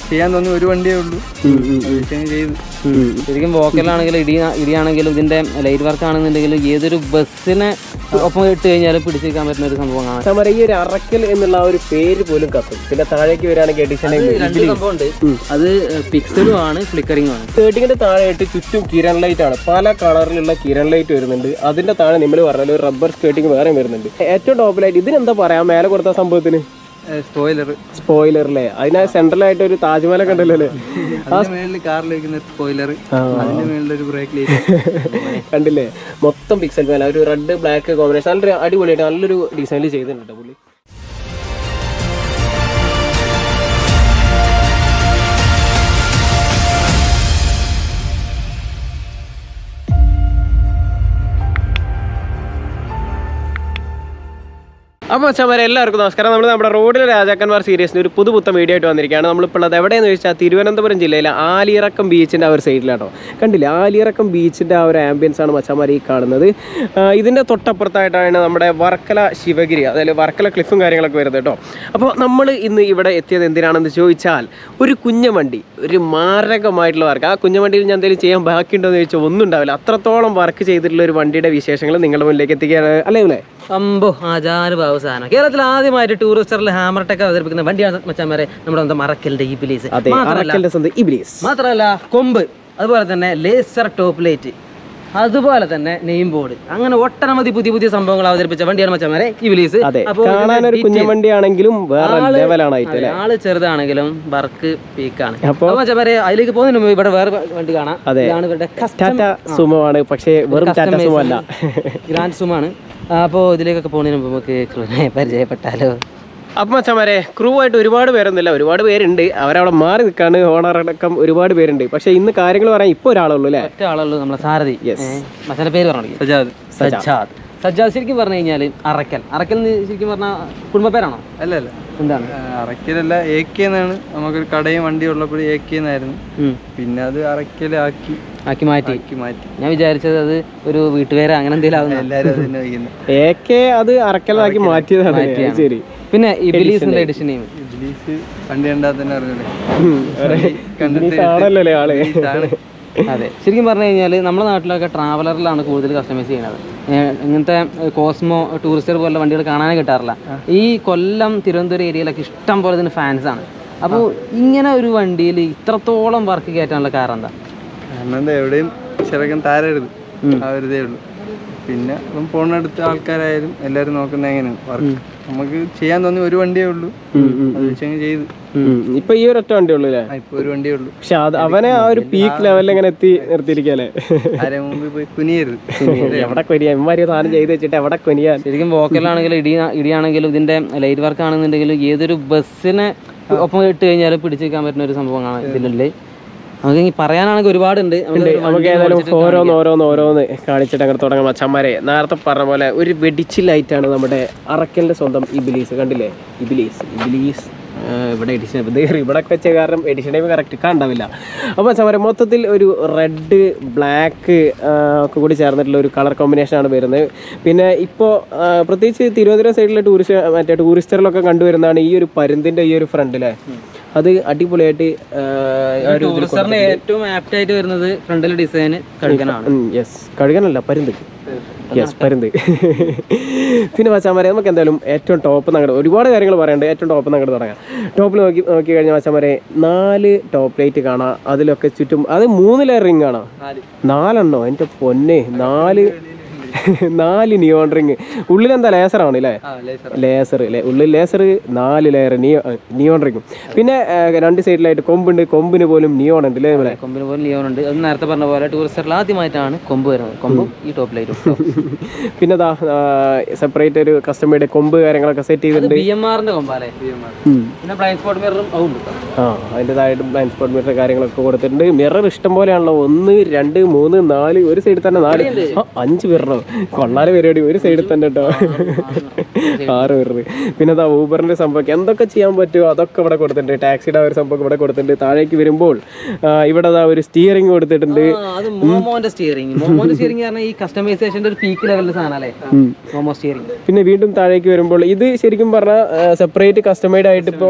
ചെയ്യാൻ തോന്നി ഒരു വണ്ടിയേ ഉള്ളൂ അത് ചെയ്തു ശരിക്കും വോക്കലാണെങ്കിലും ഇടി ഇടിയാണെങ്കിലും ഇതിന്റെ ലൈറ്റ് വർക്ക് ആണെന്നുണ്ടെങ്കിലും ഏതൊരു ബസ്സിനെ ഒപ്പം ഇട്ട് കഴിഞ്ഞാലും പിടിച്ചേക്കാൻ പറ്റുന്ന ഒരു സംഭവമാണ് സമരം ഈ ഒരു അറക്കൽ എന്നുള്ള ആ ഒരു പേര് പോലും കത്തും പിന്നെ താഴേക്ക് വരാണെങ്കിൽ എഡിഷൻ രണ്ട് സംഭവമുണ്ട് അത് പിക്സലും ആണ് ഫ്ലിക്കറിംഗ് ആണ് തേർട്ടിങ്ങിന്റെ താഴെയായിട്ട് ചുറ്റും കിരൺ ലൈറ്റ് ആണ് പല കളറിലുള്ള കിരൺ ലൈറ്റ് വരുന്നുണ്ട് അതിന്റെ താഴെ നിങ്ങൾ പറഞ്ഞാൽ ഒരു റബ്ബർ സ്കേട്ടിങ് വേറെ വരുന്നുണ്ട് ഏറ്റവും ടോപ്പ് ലൈറ്റ് ഇതിനെന്താ പറയാ മേലെ കൊടുത്ത സംഭവത്തിന് സ്പോയിലർ സ്പോയിലർ അല്ലേ അതിന് സെൻട്രലായിട്ട് ഒരു താജ്മഹലൊക്കെ ഉണ്ടല്ലോ അല്ലേ അതിന്റെ മേളിൽ കാറിൽ വെക്കുന്ന സ്പോയിലർ അതിന്റെ മേളിൽ ഒരു ബ്രേക്ക് ലൈറ്റ് കണ്ടില്ലേ മൊത്തം പിക്സൽ മേല ഒരു റെഡ് ബ്ലാക്ക് കോമ്പിനേഷൻ നല്ലൊരു അടിപൊളിയായിട്ട് നല്ലൊരു ഡിസൈനിൽ ചെയ്തിട്ടുണ്ട് കേട്ടോ പുള്ളി അപ്പോൾ ചമര എല്ലാവർക്കും നമസ്കാരം നമ്മൾ നമ്മുടെ റോഡിലെ രാജാക്കന്മാർ സീരീസിന് ഒരു പുതുപുത്തൻ വീഡിയോ ആയിട്ട് വന്നിരിക്കുകയാണ് നമ്മളിപ്പോൾ ഉള്ളത് എവിടെയെന്ന് ചോദിച്ചാൽ തിരുവനന്തപുരം ജില്ലയിലെ ആലിയിറക്കം ബീച്ചിൻ്റെ ആ ഒരു സൈഡിലാട്ടോ കണ്ടില്ലേ ആലിയിറക്കം ബീച്ചിൻ്റെ ആ ഒരു ആംബിയൻസ് ആണ് മച്ചന്മാർ ഈ കാണുന്നത് ആ, ഇതിൻ്റെ തൊട്ടപ്പുറത്തായിട്ടാണ് നമ്മുടെ വർക്കല ശിവഗിരി അതായത് വർക്കല ക്ലിഫും കാര്യങ്ങളൊക്കെ വരുന്നത് കേട്ടോ അപ്പോൾ നമ്മൾ ഇന്ന് ഇവിടെ എത്തിയത് എന്തിനാണെന്ന് ചോദിച്ചാൽ ഒരു കുഞ്ഞവണ്ടി ഒരു മാരകമായിട്ടുള്ള വർക്ക് ആ കുഞ്ഞവണ്ടിയിൽ ഞാൻ എന്തെങ്കിലും ചെയ്യാൻ ബാക്കിയുണ്ടോ എന്ന് ചോദിച്ചാൽ ഒന്നും ഉണ്ടാവില്ല അത്രത്തോളം വർക്ക് ചെയ്തിട്ടുള്ള ഒരു വണ്ടിയുടെ വിശേഷങ്ങൾ നിങ്ങളുടെ മുന്നിലേക്ക് എത്തിക്കുകയാണ് അല്ലേ അല്ലേ അമ്പോ ആചാര ഭാവ സാധനം കേരളത്തിൽ ആദ്യമായിട്ട് ടൂറിസ്റ്ററിൽ ഹാമർ ടെക് അവതരിപ്പിക്കുന്ന വണ്ടിയാണ് മച്ചാമാരെ നമ്മുടെ എന്താ മറക്കലിന്റെ ഈ പ്ലേസ് അതെ അറക്കലിന്റെ സ്വന്തം ഇബ്ലീസ് മാത്രമല്ല കൊമ്പ് അതുപോലെ തന്നെ ലേസർ ടോപ്പ് ലൈറ്റ് അതുപോലെ തന്നെ നെയിം ബോർഡ് അങ്ങനെ ഒട്ടനവധി പുതിയ പുതിയ സംഭവങ്ങൾ അവതരിപ്പിച്ച വണ്ടിയാണ് മച്ചാമാരെ ഈ വിലീസ് അതെ കാണാൻ ഒരു കുഞ്ഞവണ്ടി ആണെങ്കിലും വേറെ ലെവലാണ് ആയിട്ട് അല്ലേ ആള് ചെറുതാണെങ്കിലും വർക്ക് പീക്കാണ് അപ്പൊ അപ്പൊ മച്ചാമാരെ അതിലേക്ക് പോകുന്നതിന് മുമ്പ് ഇവിടെ വേറെ വണ്ടി കാണാം അതെ. ഇതാണ് ഇവരുടെ ടാറ്റ സുമോ ആണ് പക്ഷേ വെറും ടാറ്റ സുമോ അല്ല ഗ്രാൻഡ് സുമാണ് അപ്പോൾ ഇതിലേക്കൊക്കെ പോകുന്നതിന് മുമ്പ് നമുക്ക് ക്രൂവിനെ പരിചയപ്പെട്ടാലോ അപ്പം മച്ചമാരെ ക്രൂ ആയിട്ട് ഒരുപാട് പേരൊന്നുമില്ല ഒരുപാട് പേരുണ്ട് അവരവിടെ മാറി നിൽക്കാണ് ഓണർ അടക്കം ഒരുപാട് പേരുണ്ട് പക്ഷേ ഇന്ന് കാര്യങ്ങൾ പറയാൻ ഇപ്പോൾ ഒരാളുള്ളൂ അല്ലേ ഒറ്റ ആളുള്ളൂ നമ്മളെ സാരഥി Yes. മച്ചാന്റെ പേര് പറഞ്ഞു സജാദ് സജ്ജാദ് സജ്ജാദ് ശരിക്കും പറഞ്ഞു കഴിഞ്ഞാൽ അറക്കൽ അറക്കൽ എന്ന് ശരിക്കും പറഞ്ഞാൽ കുടുംബ പേരാണോ അല്ല അല്ല എന്താണ് അറക്കലല്ല എ കെ എന്നാണ് നമുക്കൊരു കടയും വണ്ടി ഉള്ളപ്പോൾ എ കെ എന്നായിരുന്നു ഉം. പിന്നെ അത് അറക്കലാക്കി ആക്കി മാറ്റി ആക്കി മാറ്റി ഞാൻ വിചാരിച്ചത് അത് ഒരു വീട്ടുപേര് അങ്ങനെ എന്തെങ്കിലും ആവുന്ന എല്ലാരും അത് തന്നെ വയ്ക്കുന്നത് എ കെ അത് അറക്കലാക്കി മാറ്റിയതാണ് അത് ശരി പിന്നെ ഇബിലീസിന്റെ എഡിഷൻ നെയിം ഇംഗ്ലീഷ് വണ്ടി കണ്ടാൽ തന്നെ അറിഞ്ഞല്ലേ ഉം. അതെ. ഇംഗ്ലീഷ് ആണല്ലോ അല്ലേ ആള് ആണ് അതെ ശരിക്കും പറഞ്ഞു കഴിഞ്ഞാൽ നമ്മുടെ നാട്ടിലൊക്കെ ട്രാവലറിലാണ് കൂടുതൽ കസ്റ്റമൈസ് ചെയ്യുന്നത് ഏഹ് ഇങ്ങനത്തെ കോസ്മോ ടൂറിസ്റ്റർ പോലുള്ള വണ്ടികൾ കാണാനേ കിട്ടാറില്ല ഈ കൊല്ലം തിരുവനന്തപുരം ഏരിയയിലൊക്കെ ഇഷ്ടം പോലെ ഇതിന് ഫാൻസ് ആണ് അപ്പോൾ ഇങ്ങനെ ഒരു വണ്ടിയിൽ ഇത്രത്തോളം വർക്ക് കയറ്റാനുള്ള കാരണം എന്താ കാരണം എന്താ എവിടെയും ചെറുക്കൻ താരരുത് ആ ഒരു ഇതേ ഉള്ളൂ പിന്നെ ഇപ്പം പോണടുത്ത ആൾക്കാരായാലും എല്ലാവരും നോക്കുന്ന എങ്ങനെയാണ് വർക്ക് നമുക്ക് ചെയ്യാൻ തോന്നി ഒരു വണ്ടിയേ ഉള്ളൂ അത് വെച്ചങ്ങ് ചെയ്തു ഉം. ഇപ്പൊ ഈ ഒരു ഒറ്റ വണ്ടി ഉള്ളൂ അല്ലേ ആ ഇപ്പൊ ഒരു വണ്ടിയേ ഉള്ളൂ പക്ഷെ അത് അവനെ ആ ഒരു പീക്ക് ലെവലിൽ ഇങ്ങനെ എത്തി നിർത്തിയിരിക്കല്ലേ ആരെ മുമ്പിൽ പോയി കുനിയരുത് എവിടെ കൊനിയാ ഇമാരി സാധനം ചെയ്ത് വെച്ചിട്ട് എവിടെ കൊനിയാൻ ശരിക്കും വോക്കലാണെങ്കിലും ഇടി ഇടിയാണെങ്കിലും ഇതിന്റെ ലൈറ്റ് വർക്ക് ആണെന്നുണ്ടെങ്കിലും ഏതൊരു ബസ്സിനെ ഒപ്പം ഇട്ട് കഴിഞ്ഞാലും പിടിച്ചേക്കാൻ പറ്റുന്ന ഒരു സംഭവമാണ് ഇതിനുള്ളിൽ നമുക്ക് ഇനി പറയാനാണെങ്കിൽ ഒരുപാടുണ്ട് നമുക്ക് ഒരു നമുക്ക് വണ്ടി ഏതായാലും ഓടിച്ചിട്ട് ഓരോന്ന് ഓരോന്ന് ഓരോന്ന് കാണിച്ചിട്ട് അങ്ങനെ തുടങ്ങാം അച്ഛന്മാരെ നേരത്തെ പറഞ്ഞ പോലെ ഒരു വെടിച്ചിലായിട്ടാണ് നമ്മുടെ അറക്കലിന്റെ സ്വന്തം ഇബിലീസ് കണ്ടില്ലേ ഇബിലീസ് ഇബിലീസ് ആ, ഇവിടെ എഡിഷൻ ഇവിടെ ഒക്കെ വെച്ച കാരണം എഡിഷൻ ടൈം കറക്റ്റ് കാണാവില്ല അപ്പോൾ അച്ഛന്മാരെ മൊത്തത്തിൽ ഒരു റെഡ് ബ്ലാക്ക് ഒക്കെ കൂടി ചേർന്നിട്ടുള്ള ഒരു കളർ കോമ്പിനേഷനാണ് വരുന്നത് പിന്നെ ഇപ്പോൾ പ്രത്യേകിച്ച് തിരുവനന്തപുരം സൈഡിലെ ടൂറിസ്റ്റ് മറ്റേ ടൂറിസ്റ്ററിലൊക്കെ കണ്ടുവരുന്നതാണ് ഈ ഒരു പരുന്തിൻ്റെ ഈ ഒരു ഫ്രണ്ടിലെ അത് അടിപൊളിയായിട്ട് ആ, ആ ഒരു ഇതിൽ ടൂറിസ്റ്ററിന് ഏറ്റവും ആപ്റ്റ് ആയിട്ട് വരുന്നത് ഫ്രണ്ടിലെ ഡിസൈൻ കഴുകനാണ് യെസ് കഴുകാനല്ല പരുന്ത് യെസ് പരുന്ത് പിന്നെ മച്ചാമാരെ നമുക്ക് എന്തായാലും ഏറ്റവും ടോപ്പ് അങ്ങോട്ട് ഒരുപാട് കാര്യങ്ങൾ പറയാനുണ്ട് ഏറ്റവും ടോപ്പ് അങ്ങോട്ട് തുടങ്ങാം ടോപ്പിൽ നോക്കി നോക്കി കഴിഞ്ഞാൽ മച്ചാമാരെ നാല് ടോപ്പ് ലൈറ്റ് കാണാം അതിലൊക്കെ ചുറ്റും അത് മൂന്ന് ലെയർ റിംഗ് ആണോ നാലെണ്ണോ എൻ്റെ പൊന്നെ നാല് നാല് നിയോൺ റിങ് ഉള്ളിൽ എന്താ ലേസർ ആണ് അല്ലേ ലേസർ അല്ലേ ഉള്ളിൽ ലേസർ നാല് ലെയർ നിയോ നിയോൺ റിങ്ങും പിന്നെ ആ, രണ്ട് സൈഡിലായിട്ട് കൊമ്പുണ്ട് കൊമ്പിന് പോലും നിയോൺ ഉണ്ട് അല്ലേ നമ്മളെ കൊമ്പിന് പോലെ ലിയോൺ ഉണ്ട് അത് നേരത്തെ പറഞ്ഞ പോലെ ടൂറിസ്റ്ററിൽ ആദ്യമായിട്ടാണ് കൊമ്പ് വരുന്നത് കൊമ്പും ഈ ടോപ്പ് ലൈറ്റും പിന്നെ ദാ സെപ്പറേറ്റ് ഒരു കസ്റ്റമറുടെ കൊമ്പ് കാര്യങ്ങളൊക്കെ സെറ്റ് ചെയ്തിട്ടുണ്ട് ബി എം ആറിന്റെ കൊമ്പാലേ ഉം. പിന്നെ ബ്ലൈൻഡ് സ്പോട്ട് മിററും ഉണ്ട് ആ അതിൻ്റെതായിട്ട് ബ്ലൈൻഡ് സ്പോട്ട് മിറർ കാര്യങ്ങളൊക്കെ കൊടുത്തിട്ടുണ്ട് മിറർ ഇഷ്ടം പോലെയാണല്ലോ ഒന്ന് രണ്ട് മൂന്ന് നാല് ഒരു സൈഡിൽ തന്നെ നാല് ആ, അഞ്ച് മിററോ കൊള്ളാല് പരിപാടി ഒരു സൈഡിൽ തന്നെ കേട്ടോ ആറ് മിറർ പിന്നെ അതാ ഊബറിന്റെ സംഭവം എന്തൊക്കെ ചെയ്യാൻ പറ്റുമോ അതൊക്കെ ഇവിടെ കൊടുത്തിട്ടുണ്ട് ടാക്സിയുടെ ആ ഒരു സംഭവം ഇവിടെ കൊടുത്തിട്ടുണ്ട് താഴേക്ക് വരുമ്പോൾ ആ, ഇവിടെ അതാ ഒരു സ്റ്റിയറിംഗ് കൊടുത്തിട്ടുണ്ട് ആ, അത് മോമോന്റെ സ്റ്റിയറിംഗ് മോമോന്റെ സ്റ്റിയറിംഗ് പറഞ്ഞാൽ ഈ കസ്റ്റമൈസേഷന്റെ ഒരു പീക്ക് ലെവലിൽ സാധനല്ലേ മോമോ സ്റ്റിയറിംഗ് പിന്നെ വീണ്ടും താഴേക്ക് വരുമ്പോൾ ഇത് ശരിക്കും പറഞ്ഞാൽ സെപ്പറേറ്റ് കസ്റ്റമൈഡ് ആയിട്ട് ഇപ്പോൾ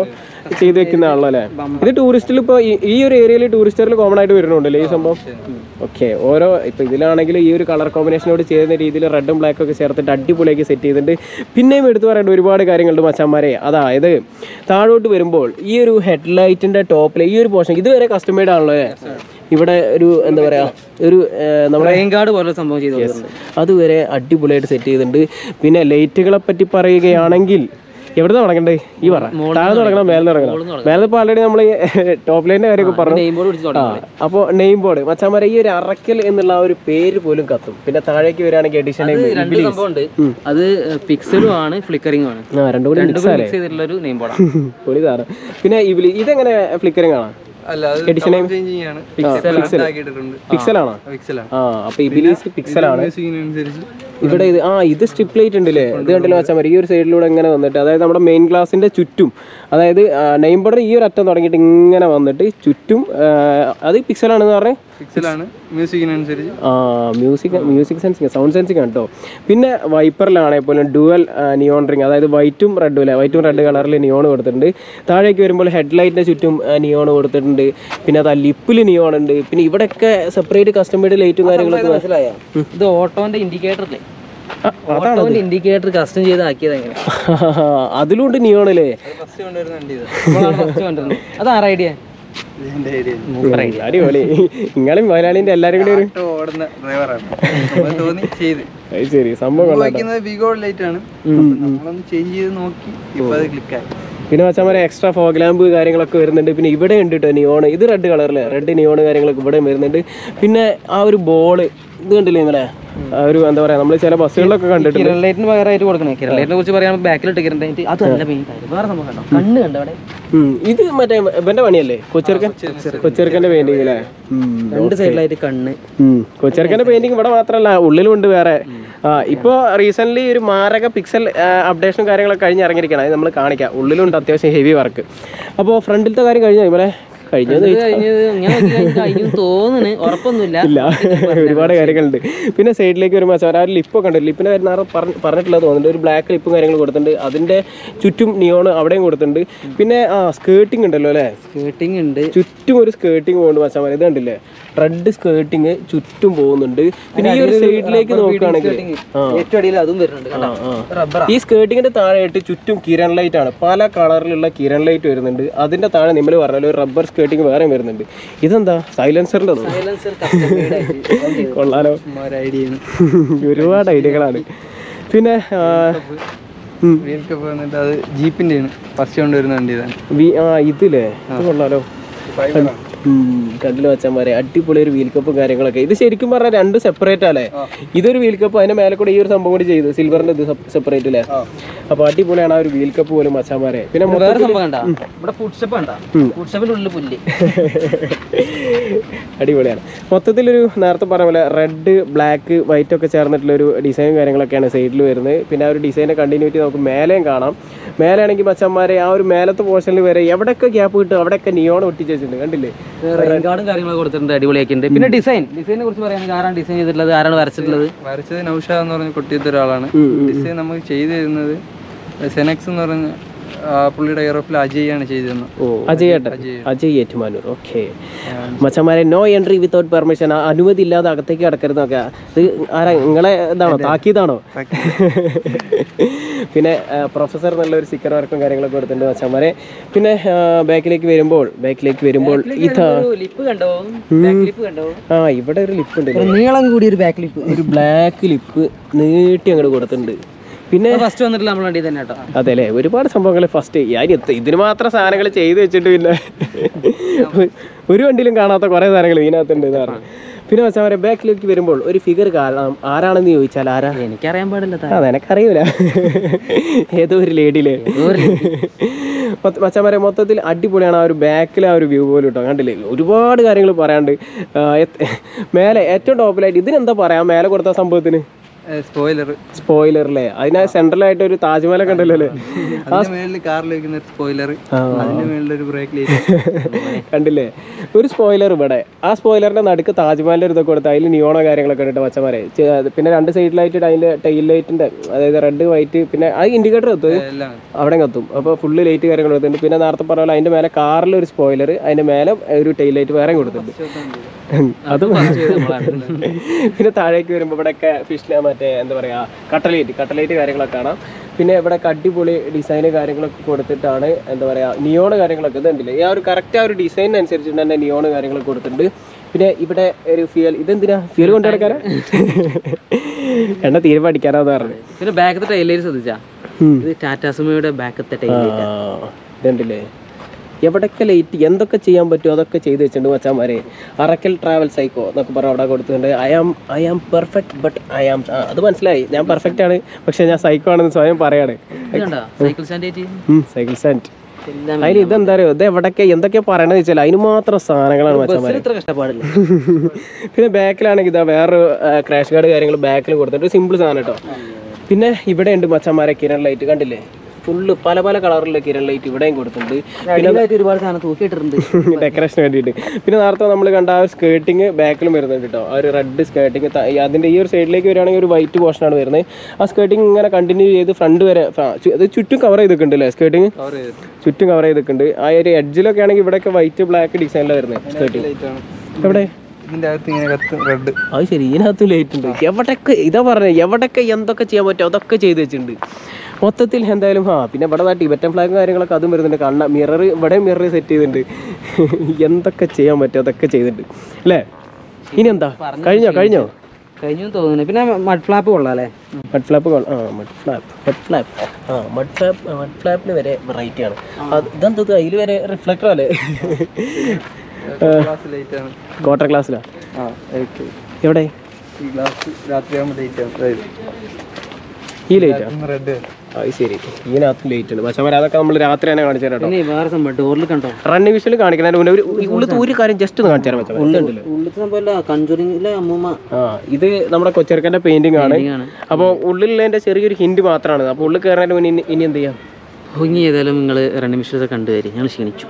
ചെയ്ത് വെക്കുന്നതാണല്ലോ അല്ലേ ഇത് ടൂറിസ്റ്റിൽ ഇപ്പോൾ ഈ ഒരു ഏരിയയിൽ ടൂറിസ്റ്റുകളിൽ കോമൺ ആയിട്ട് വരുന്നുണ്ടല്ലേ ഈ സംഭവം ഓക്കെ ഓരോ ഇപ്പൊ ഇതിലാണെങ്കിൽ ഈ ഒരു കളർ കോമ്പിനേഷനോട് ചേരുന്ന രീതിയിൽ റെഡും ബ്ലാക്കും ഒക്കെ ചേർത്തിട്ട് അടിപൊളിയാക്കി സെറ്റ് ചെയ്തിട്ടുണ്ട് പിന്നെയും എടുത്തു പറയേണ്ട ഒരുപാട് കാര്യങ്ങളുണ്ട് മച്ചാന്മാരെ അതായത് താഴോട്ട് വരുമ്പോൾ ഈ ഒരു ഹെഡ്ലൈറ്റിന്റെ ടോപ്പിൽ ഈ ഒരു പോർഷൻ ഇതുവരെ കസ്റ്റമൈഡ് ആണല്ലോ അല്ലേ? ഇവിടെ ഒരു എന്താ പറയാ ഒരു ഏർ, നമ്മുടെ റെയിൻ ഗാർഡ് പോലെ സംഭവം ചെയ്ത് കൊടുത്തിട്ടുണ്ട് അതുവരെ അടിപൊളിയായിട്ട് സെറ്റ് ചെയ്തിട്ടുണ്ട് പിന്നെ ലൈറ്റുകളെ പറ്റി പറയുകയാണെങ്കിൽ എവിടെ തുടങ്ങണ്ടേ ഈ പറ താഴെ തുടങ്ങണം മേലെ തുടങ്ങണം മേലെ ഇപ്പോൾ ആൾറെഡി നമ്മൾ ടോപ്പ് ലൈനിന്റെ കാര്യമൊക്കെ പറഞ്ഞു നെയിം ബോർഡ് പിടിച്ച് തുടങ്ങി അപ്പോൾ നെയിം ബോർഡ് മച്ചാമാരെ ഈ ഒരു അറക്കൽ എന്നുള്ള ആ ഒരു പേര് പോലും കത്തും പിന്നെ താഴേക്ക് വരികയാണെങ്കിൽ എഡിഷൻ രണ്ട് സംഭവം ഉണ്ട് അത് പിക്സലും ആണ് ഫ്ലിക്കറിംഗും ആണ് ആ രണ്ടും കൂടി രണ്ടും മിക്സ് ചെയ്തിട്ടുള്ള ഒരു നെയിം ബോർഡാണ് പൊളി സാധനം പിന്നെ ഇവല് ഇതെങ്ങനെ ഫ്ലിക്കറിംഗ് ആണോ അല്ല അത് ചേഞ്ചിങ് ആണ് പിക്സൽ ആക്കിയിട്ടുണ്ട് പിക്സൽ ആണോ പിക്സലാണ് ആ അപ്പൊ ഇബിലീസ് പിക്സൽ ആണ് മ്യൂസിക്കിനനുസരിച്ച് ഇവിടെ ഇത് ആ ഇത് സ്ട്രിപ്പ് ലൈറ്റ് ഉണ്ടല്ലേ ഇത് കണ്ടല്ലോ വെച്ചാൽ മതി ഈ ഒരു സൈഡിലൂടെ ഇങ്ങനെ വന്നിട്ട് അതായത് നമ്മുടെ മെയിൻ ഗ്ലാസിന്റെ ചുറ്റും അതായത് നെയിം ബോർഡർ ഈ ഒരു അറ്റം തുടങ്ങിയിട്ട് ഇങ്ങനെ വന്നിട്ട് ചുറ്റും ആ, അത് പിക്സലാണെന്ന് പറഞ്ഞേ പിക്സലാണ് മ്യൂസിക്കിനനുസരിച്ച് ആ music music sensing sound sensing ആണ് കേട്ടോ പിന്നെ വൈപ്പറിലാണെങ്കിൽ പോലും ഡുവൽ നിയോൺ റിംഗ് അതായത് വൈറ്റും റെഡും അല്ലേ വൈറ്റും റെഡ് കളറിൽ നിയോൺ കൊടുത്തിട്ടുണ്ട് താഴേക്ക് വരുമ്പോൾ ഹെഡ്ലൈറ്റിൻ്റെ ചുറ്റും നിയോൺ കൊടുത്തിട്ടുണ്ട് പിന്നെ അത് ലിപ്പിൽ നിയോൺ ഉണ്ട് പിന്നെ ഇവിടെയൊക്കെ സെപ്പറേറ്റ് കസ്റ്റമേഡ് ലൈറ്റും കാര്യങ്ങളൊക്കെ മനസ്സിലായോ ഇത് ഓട്ടോന്റെ ഇൻഡിക്കേറ്റർ അല്ലേ ഓട്ടോന്റെ ഇൻഡിക്കേറ്റർ കസ്റ്റം ചെയ്ത് ആക്കിയത് എങ്ങനെ അതിലുണ്ട് നിയോൺ അല്ലേ ഫസ്റ്റ് കൊണ്ടുവരുന്ന വണ്ടി ഇത് ഫസ്റ്റ് കണ്ടിരുന്നത് അത് ആറ് ഐഡിയ ഇതിന്റെ ഐഡിയ അടിപൊളി നിങ്ങളും മലയാളിന്റെ എല്ലാവരും കൂടി ഒരു ഓട്ടോ ഓടുന്ന ഡ്രൈവറാണ് നമ്മൾ തോന്നി ചെയ്ത് അത് ശരി സംഭവം കൊള്ളാം വയ്ക്കുന്നത് വിഗോ ലൈറ്റ് ആണ് നമ്മളൊന്ന് ചേഞ്ച് ചെയ്ത് നോക്കി ഇപ്പൊ അത് ക്ലിക്കായി പിന്നെ വെച്ചാൽ എക്സ്ട്രാ ഫോഗ് ലാമ്പ് കാര്യങ്ങളൊക്കെ വരുന്നുണ്ട് പിന്നെ ഇവിടെ ഉണ്ട് കേട്ടോ നിയോൺ ഇത് റെഡ് കളറിലെ റെഡ് നിയോൺ കാര്യങ്ങളൊക്കെ ഇവിടെ വരുന്നുണ്ട് പിന്നെ ആ ഒരു ബോള് ഇത് കണ്ടില്ലേ നിങ്ങളെ ആ ഒരു എന്താ പറയാ നമ്മൾ ചില ബസ്സുകളിലൊക്കെ കണ്ടിട്ടുണ്ട് കിരൺ ലൈറ്റിന് പകരമായിട്ട് കൊടുക്കണേ കിരൺ ലൈറ്റിനെ കുറിച്ച് പറയുമ്പോൾ ബാക്കിലിട്ട് കിരൺ ലൈറ്റ് അത് നല്ല മെയിൻ കാര്യം വേറെ സംഭവം കണ്ടോ കണ്ണ് കണ്ടോ അവിടെ ഉം. ഇത് മറ്റേ ഇവന്റെ പണിയല്ലേ കൊച്ചെറുക്കൻ കൊച്ചെറുക്കന്റെ പെയിന്റിംഗ് അല്ലേ ഉം. രണ്ട് സൈഡിലായിട്ട് കണ്ണ് ഉം. കൊച്ചെറുക്കന്റെ പെയിന്റിംഗ് ഇവിടെ മാത്രമല്ല ഉള്ളിലുണ്ട് വേറെ ആ ഇപ്പോൾ റീസെന്റ് ഒരു മാരക പിക്സൽ അപ്ഡേഷനും കാര്യങ്ങളൊക്കെ കഴിഞ്ഞ് ഇറങ്ങിയിരിക്കണം അത് നമ്മൾ കാണിക്കാം ഉള്ളിലുണ്ട് അത്യാവശ്യം ഹെവി വർക്ക് അപ്പോൾ ഫ്രണ്ടിലത്തെ കാര്യം കഴിഞ്ഞോ ഇവരെ കഴിഞ്ഞത് ഇത് കഴിഞ്ഞത് ഇങ്ങനെ നോക്കി കഴിഞ്ഞ് കഴിഞ്ഞു തോന്നുന്നു ഉറപ്പൊന്നുമില്ല ഇല്ല ഒരുപാട് കാര്യങ്ങളുണ്ട് പിന്നെ സൈഡിലേക്ക് വരുമ്പോൾ ആ ഒരു ലിപ്പൊക്കെ ഉണ്ട് ലിപ്പിൻ്റെ കാര്യം നേരെ പറഞ്ഞ- പറഞ്ഞിട്ടുള്ളത് തോന്നുന്നുണ്ട് ഒരു ബ്ലാക്ക് ലിപ്പും കാര്യങ്ങളും കൊടുത്തിട്ടുണ്ട് അതിൻ്റെ ചുറ്റും നിയോൺ അവിടെയും കൊടുത്തിട്ടുണ്ട് പിന്നെ ആ സ്കേർട്ടിംഗ് ഉണ്ടല്ലോ അല്ലേ സ്കേർട്ടിംഗ് ഉണ്ട് ചുറ്റും ഒരു സ്കേർട്ടിംഗ് പോകുന്നുണ്ട് മച്ചാൻ ഇത് കണ്ടില്ലേ റെഡ് സ്കേർട്ടിങ് ചുറ്റും പോകുന്നുണ്ട് പിന്നെ ഈ ഒരു സൈഡിലേക്ക് നോക്കുകയാണെങ്കിൽ ആ ഏറ്റവും അടിയിൽ അതും വരുന്നുണ്ട് കണ്ടോ റബ്ബർ ഈ സ്കേർട്ടിങ്ങിന്റെ താഴെയായിട്ട് ചുറ്റും കിരൺ ലൈറ്റ് ആണ് പല കളറിലുള്ള കിരൺ ലൈറ്റ് വരുന്നുണ്ട് അതിന്റെ താഴെ നിങ്ങൾ പറഞ്ഞ ഒരു റബ്ബർ സ്കേർട്ടിങ് വേറെയും വരുന്നുണ്ട് ഇതെന്താ സൈലൻസറിന്റെ സൈലൻസർ കസ്റ്റം മെയ്ഡ് ആയിട്ട് കൊള്ളാലോ ഒരു ഐഡിയ ആണ് ഒരുപാട് ഐഡിയകളാണ് പിന്നെ ആ, ഉം, വീൽ കപ്പ് വന്നിട്ട് അത് ജീപ്പിന്റെ ആണ് ഫസ്റ്റ് കൊണ്ടുവരുന്ന വണ്ടി ഇതാണ് വി- ആ ഇതില്ലേ ഇത് കൊള്ളാലോ കണ്ടില് വെച്ചാൽ അടിപൊളി ഒരു വീൽ കപ്പും കാര്യങ്ങളൊക്കെ ഇത് ശരിക്കും പറഞ്ഞാൽ രണ്ട് സെപ്പറേറ്റ് അല്ലേ ഇതൊരു വീൽ കപ്പ് അതിന്റെ മേലെ കൂടെ ഈ ഒരു സംഭവം കൂടി ചെയ്തു സിൽവറിന്റെ ഇത് സെപ്പറേറ്റ് അല്ലേ അപ്പൊ അടിപൊളിയാണ് ആ ഒരു വീൽ കപ്പ് പോലും മച്ചാമാരെ പിന്നെ മൊത്തം വേറെ സംഭവം കണ്ടാ ഇവിടെ ഫുഡ് സ്റ്റെപ്പ് കണ്ടാ ഫുഡ് സ്റ്റെപ്പിന്റെ ഉള്ളിൽ പുല്ല് അടിപൊളിയാണ് മൊത്തത്തിലൊരു നേരത്തെ പറഞ്ഞ പോലെ റെഡ് ബ്ലാക്ക് വൈറ്റ് ഒക്കെ ചേർന്നിട്ടുള്ള ഒരു ഡിസൈനും കാര്യങ്ങളൊക്കെയാണ് സൈഡിൽ വരുന്നത് പിന്നെ ആ ഒരു ഡിസൈൻ്റെ കണ്ടിന്യൂറ്റി നമുക്ക് മേലെയും കാണാം മേലെ ആണെങ്കിൽ മച്ചന്മാരെ ആ ഒരു മേലത്തെ പോർഷനിൽ വരെ എവിടെയൊക്കെ ഗ്യാപ്പ് കിട്ടും അവിടെയൊക്കെ നിയോൺ ഒട്ടിച്ച് വെച്ചിട്ടുണ്ട് കണ്ടില്ലേ റെയിൻ ഗാർഡും കാര്യങ്ങളൊക്കെ കൊടുത്തിട്ടുണ്ട് അടിപൊളിയാക്കിയിട്ടുണ്ട് പിന്നെ ഡിസൈൻ ഡിസൈനെ കുറിച്ച് പറയുകയാണെങ്കിൽ ആരാണ് ഡിസൈൻ ചെയ്തിട്ടുള്ളത് ആരാണ് വരച്ചിട്ടുള്ളത് വരച്ചത് നൗഷാദ് എന്ന് പറഞ്ഞ കൊട്ടിയത്തെ ഒരാളാണ് ഡിസൈൻ നമുക്ക് ചെയ്തു തരുന്നത് സെനക്സ് എന്ന് പറഞ്ഞ ആ, പുള്ളിയുടെ എയറോഫിൽ അജയ് ആണ് ചെയ്തു തന്നത് ഓ അജയ് ഏട്ടൻ അജയ് ഏറ്റുമാനൂർ ഓക്കെ മച്ചന്മാരെ നോ എൻട്രി വിത്തൗട്ട് പെർമിഷൻ അനുമതി ഇല്ലാതെ അകത്തേക്ക് കിടക്കരുതെന്നൊക്കെ ഇത് ആരാ നിങ്ങളെ ഇതാണോ താക്കീതാണോ പിന്നെ പ്രൊഫസർ എന്നുള്ള ഒരു സ്റ്റിക്കർ വർക്കും കാര്യങ്ങളൊക്കെ കൊടുത്തിട്ടുണ്ട് മച്ചന്മാരെ പിന്നെ ബാക്കിലേക്ക് വരുമ്പോൾ ബാക്കിലേക്ക് വരുമ്പോൾ ഇതാ ലിപ്പ് കണ്ടോ ബാക്ക് ലിപ്പ് കണ്ടോ ആ ഇവിടെ ഒരു ലിപ്പ് ഉണ്ട് നീളം കൂടി ഒരു ബാക്ക് ലിപ്പ് ഒരു ബ്ലാക്ക് ലിപ്പ് നീട്ടി അങ്ങോട്ട് കൊടുത്തിട്ടുണ്ട് പിന്നെ ഫസ്റ്റ് വന്നിട്ടില്ല നമ്മൾ വണ്ടി തന്നെ കേട്ടോ അതെ അല്ലേ ഒരുപാട് സംഭവങ്ങൾ ഫസ്റ്റ് ഞാൻ എത്ത- ഇതിന് മാത്രം സാധനങ്ങൾ ചെയ്ത് വെച്ചിട്ട് പിന്നെ ഒരു വണ്ടിയിലും കാണാത്ത കുറേ സാധനങ്ങൾ ഇതിനകത്തുണ്ട് എന്ന് പറഞ്ഞു പിന്നെ വെച്ചാൽ പറയാം ബാക്കിലേക്ക് വരുമ്പോൾ ഒരു ഫിഗർ കാണാം ആരാണെന്ന് ചോദിച്ചാൽ ആരാ എനിക്കറിയാൻ പാടില്ല താ. അതെ എനക്കറിയൂല ഏതോ ഒരു ലേഡിയിലെ മച്ചന്മാരെ മൊത്തത്തിൽ അടിപൊളിയാണ് ആ ഒരു ബാക്കിലെ ആ ഒരു വ്യൂ പോലും കേട്ടോ കണ്ടില്ലേ ഒരുപാട് കാര്യങ്ങൾ പറയാണ്ട് ആ, എത്ത്- മേലെ ഏറ്റവും ടോപ്പിലായിട്ട് ഇതിനെന്താ പറയാ മേലെ കൊടുത്ത സംഭവത്തിന് സ്പോയിലർ സ്പോയിലറിലെ അതിന് സെൻട്രലായിട്ട് ഒരു താജ്മഹലൊക്കെ ഉണ്ടല്ലോ അല്ലേ അതിന്റെ മേളിൽ കാറിൽ വെക്കുന്ന ഒരു സ്പോയിലർ അതിന്റെ മേളിൽ ഒരു ബ്രേക്ക് ലൈറ്റ് കണ്ടില്ലേ ഒരു സ്പോയിലർ ഇവിടെ ആ സ്പോയിലറിന്റെ നടുക്ക് താജ്മഹലിന്റെ ഒരു ഇതൊക്കെ കൊടുത്ത് അതിൽ നിയോണോ കാര്യങ്ങളൊക്കെ ഉണ്ട് മച്ചമാരെ ചെ- അത് പിന്നെ രണ്ട് സൈഡിലായിട്ട് അതിന്റെ ടൈൽ ലൈറ്റിന്റെ അതായത് റെഡ് വൈറ്റ് പിന്നെ അത് ഇൻഡിക്കേറ്റർ എത്തും എല്ലാം അവിടെ എത്തും അപ്പോൾ ഫുള്ള് ലൈറ്റ് കാര്യങ്ങൾ കൊടുത്തിട്ടുണ്ട് പിന്നെ നേരത്തെ പറഞ്ഞ പോലെ അതിന്റെ മേലെ കാറിൽ ഒരു സ്പോയിലർ അതിന്റെ മേലെ ഒരു ടൈൽ ലൈറ്റ് വേറെ കൊടുത്തിട്ടുണ്ട് അതും പിന്നെ താഴേക്ക് വരുമ്പോൾ ഇവിടെയൊക്കെ ഫിഷ് മറ്റേ എന്താ പറയാ കട്ടലേറ്റ് കട്ടലേറ്റ് കാര്യങ്ങളൊക്കെ കാണാം പിന്നെ ഇവിടെ അടിപൊളി ഡിസൈന് കാര്യങ്ങളൊക്കെ കൊടുത്തിട്ടാണ് എന്താ പറയാ നിയോണ് കാര്യങ്ങളൊക്കെ ഇതുണ്ടല്ലേ ഈ ആ ഒരു കറക്റ്റ് ആ ഒരു ഡിസൈനിനനുസരിച്ചിട്ട് തന്നെ നിയോണ് കാര്യങ്ങളൊക്കെ കൊടുത്തിട്ടുണ്ട് പിന്നെ ഇവിടെ ഒരു ഫ്യൂൽ ഇതെന്തിനാ ഫ്യൂൽ കൊണ്ടു നടക്കാനാ എണ്ണ തീരെ പഠിക്കാനാന്ന് പറഞ്ഞു പിന്നെ ബാക്കത്തെ ടൈലൈറ്റ് ശ്രദ്ധിച്ചാ ഉം. ഇത് ടാറ്റാ സുമയുടെ ബാക്കത്തെ ടൈലൈറ്റ് ആ, ഇതുണ്ടല്ലേ എവിടൊക്കെ ലേറ്റ് എന്തൊക്കെ ചെയ്യാൻ പറ്റുമോ അതൊക്കെ ചെയ്ത് വെച്ചിട്ടുണ്ട് മച്ചാമാരെ അറക്കൽ ട്രാവൽ സൈക്കോ എന്നൊക്കെ പറഞ്ഞ് അവിടെ കൊടുത്തിട്ടുണ്ട് I am I am perfect but I am അത് മനസ്സിലായി ഞാൻ പെർഫെക്റ്റ് ആണ് പക്ഷെ ഞാൻ സൈക്കോ ആണെന്ന് സ്വയം പറയാണ് കണ്ടോ സൈക്കിൾ സ്റ്റാൻഡ് സൈക്കിൾ സ്റ്റാൻഡ് എല്ലാം അതിന് ഇതെന്താ അറിയോ ഇത് എവിടൊക്കെ എന്തൊക്കെ പറയണെന്ന് വെച്ചാൽ അതിന് മാത്രം സാധനങ്ങളാണ് മച്ചാമാരെ ഇത്ര കഷ്ടപ്പാടില്ല പിന്നെ ബാക്കിലാണെങ്കിൽ ഇതാ വേറൊരു ക്രാഷ് ഗാർഡ് കാര്യങ്ങൾ ബാക്കിൽ കൊടുത്തിട്ട് സിമ്പിൾ സാധനം കേട്ടോ പിന്നെ ഇവിടെ ഉണ്ട് മച്ചന്മാരെ കിരൺ ലൈറ്റ് കണ്ടില്ലേ ഫുള്ള് പല പല കളറിലുള്ള കിരൺ ലൈറ്റ് ഇവിടെയും കൊടുത്തിട്ടുണ്ട് അടിയിലായിട്ട് ഒരുപാട് സാധനം തൂക്കിയിട്ടിട്ടുണ്ട് ഡെക്കറേഷന് വേണ്ടിയിട്ട് പിന്നെ നേരത്തെ നമ്മൾ കണ്ട ആ സ്കേർട്ടിങ് ബാക്കിലും വരുന്നുണ്ട് കേട്ടോ ആ ഒരു റെഡ് സ്കേർട്ടിങ് അതിൻ്റെ ഈ ഒരു സൈഡിലേക്ക് വരികയാണെങ്കിൽ ഒരു വൈറ്റ് പോർഷനാണ് വരുന്നത് ആ സ്കേർട്ടിങ് ഇങ്ങനെ കണ്ടിന്യൂ ചെയ്ത് ഫ്രണ്ട് വരെ ഫ- ചു- അത് ചുറ്റും കവർ ചെയ്തിട്ടുണ്ട് അല്ലേ സ്കേർട്ടിങ് കവർ ചെയ്ത് ചുറ്റും കവർ ചെയ്തിട്ടുണ്ട് ആ ഒരു എഡ്ജിലൊക്കെ ആണെങ്കിൽ ഇവിടെയൊക്കെ വൈറ്റ് ബ്ലാക്ക് ഡിസൈനിലാണ് വരുന്നത് സ്കേർട്ടിങ് ലൈറ്റ് ആണ് എവിടെ ഇതിന്റെ അകത്ത് ഇങ്ങനെ കത്ത് റെഡ് അത് ശരി ഇതിനകത്ത് ലൈറ്റ് ഉണ്ട് എവിടൊക്കെ ഇതാ പറഞ്ഞത് എവിടൊക്കെ എന്തൊക്കെ ചെയ്യാൻ പറ്റുമോ അതൊക്കെ ചെയ്ത് വെച്ചിട്ടുണ്ട് മൊത്തത്തിൽ എന്തായാലും ആ പിന്നെ ഇവിടെ ദാ ടിബറ്റൻ ഫ്ലാഗും കാര്യങ്ങളൊക്കെ അതും വരുന്നുണ്ട് കണ്ണ മിറർ ഇവിടെ മിറർ സെറ്റ് ചെയ്തിട്ടുണ്ട് എന്തൊക്കെ ചെയ്യാൻ പറ്റുമോ അതൊക്കെ ചെയ്തിട്ടുണ്ട് അല്ലേ ഇനി എന്താ കഴിഞ്ഞോ കഴിഞ്ഞോ കഴിഞ്ഞു എന്ന് തോന്നുന്നു പിന്നെ മഡ് ഫ്ലാപ്പ് കൊള്ളാം അല്ലേ മഡ് ഫ്ലാപ്പ് ആ മഡ് ഫ്ലാപ്പ് മഡ് ഫ്ലാപ്പ് ആ മഡ് ഫ്ലാപ്പ് മഡ് ഫ്ലാപ്പിന് വരെ വെറൈറ്റി ആണ് അത് ഇതെന്തത് അതിൽ വരെ റിഫ്ലക്ടർ അല്ലേ ഗ്ലാസ് ലൈറ്റ് ആണ് ക്വാർട്ടർ ക്ലാസ്സിലാ ആ ഓക്കെ എവിടെ ഈ ഗ്ലാസ് രാത്രിയാകുമ്പോൾ ലൈറ്റ് ആണ് അതായത് ഈ ലൈറ്റാ റെഡ് അത് ശരി ഇതിനകത്ത് ലേറ്റ് ഉണ്ട് പക്ഷേ അതൊക്കെ നമ്മൾ രാത്രി തന്നെ കാണിച്ചു തരാം കേട്ടോ പിന്നെ വേറെ സംഭവം ഡോറിൽ കണ്ടോ റണ്ണിങ് വിഷയിൽ കാണിക്കുന്നതിന് മുന്നേ ഒരു ഉള്ളത്തെ ഒരു കാര്യം ജസ്റ്റ് ഒന്ന് കാണിച്ചു തരാൻ പറ്റുമോ ഉണ്ടല്ലോ ഉള്ളിലത്തെ സംഭവമല്ല കഞ്ചൂറിങ്ങിലെ അമ്മൂമ്മ ആ ഇത് നമ്മുടെ കൊച്ചെറുക്കൻ്റെ പെയിന്റിംഗ് ആണ് ആണ് അപ്പോൾ ഉള്ളിലുള്ളതിൻ്റെ ചെറിയൊരു ഹിന്റ് മാത്രമാണ് അപ്പോൾ ഉള്ളിൽ കയറുന്നതിന് മുന്നേ ഇനി- ഇനി എന്ത് ചെയ്യാം ഇനി ഏതായാലും നിങ്ങൾ രണ്ട് മിഷത്തെ കണ്ടുവരി ഞങ്ങൾ ക്ഷണിച്ചു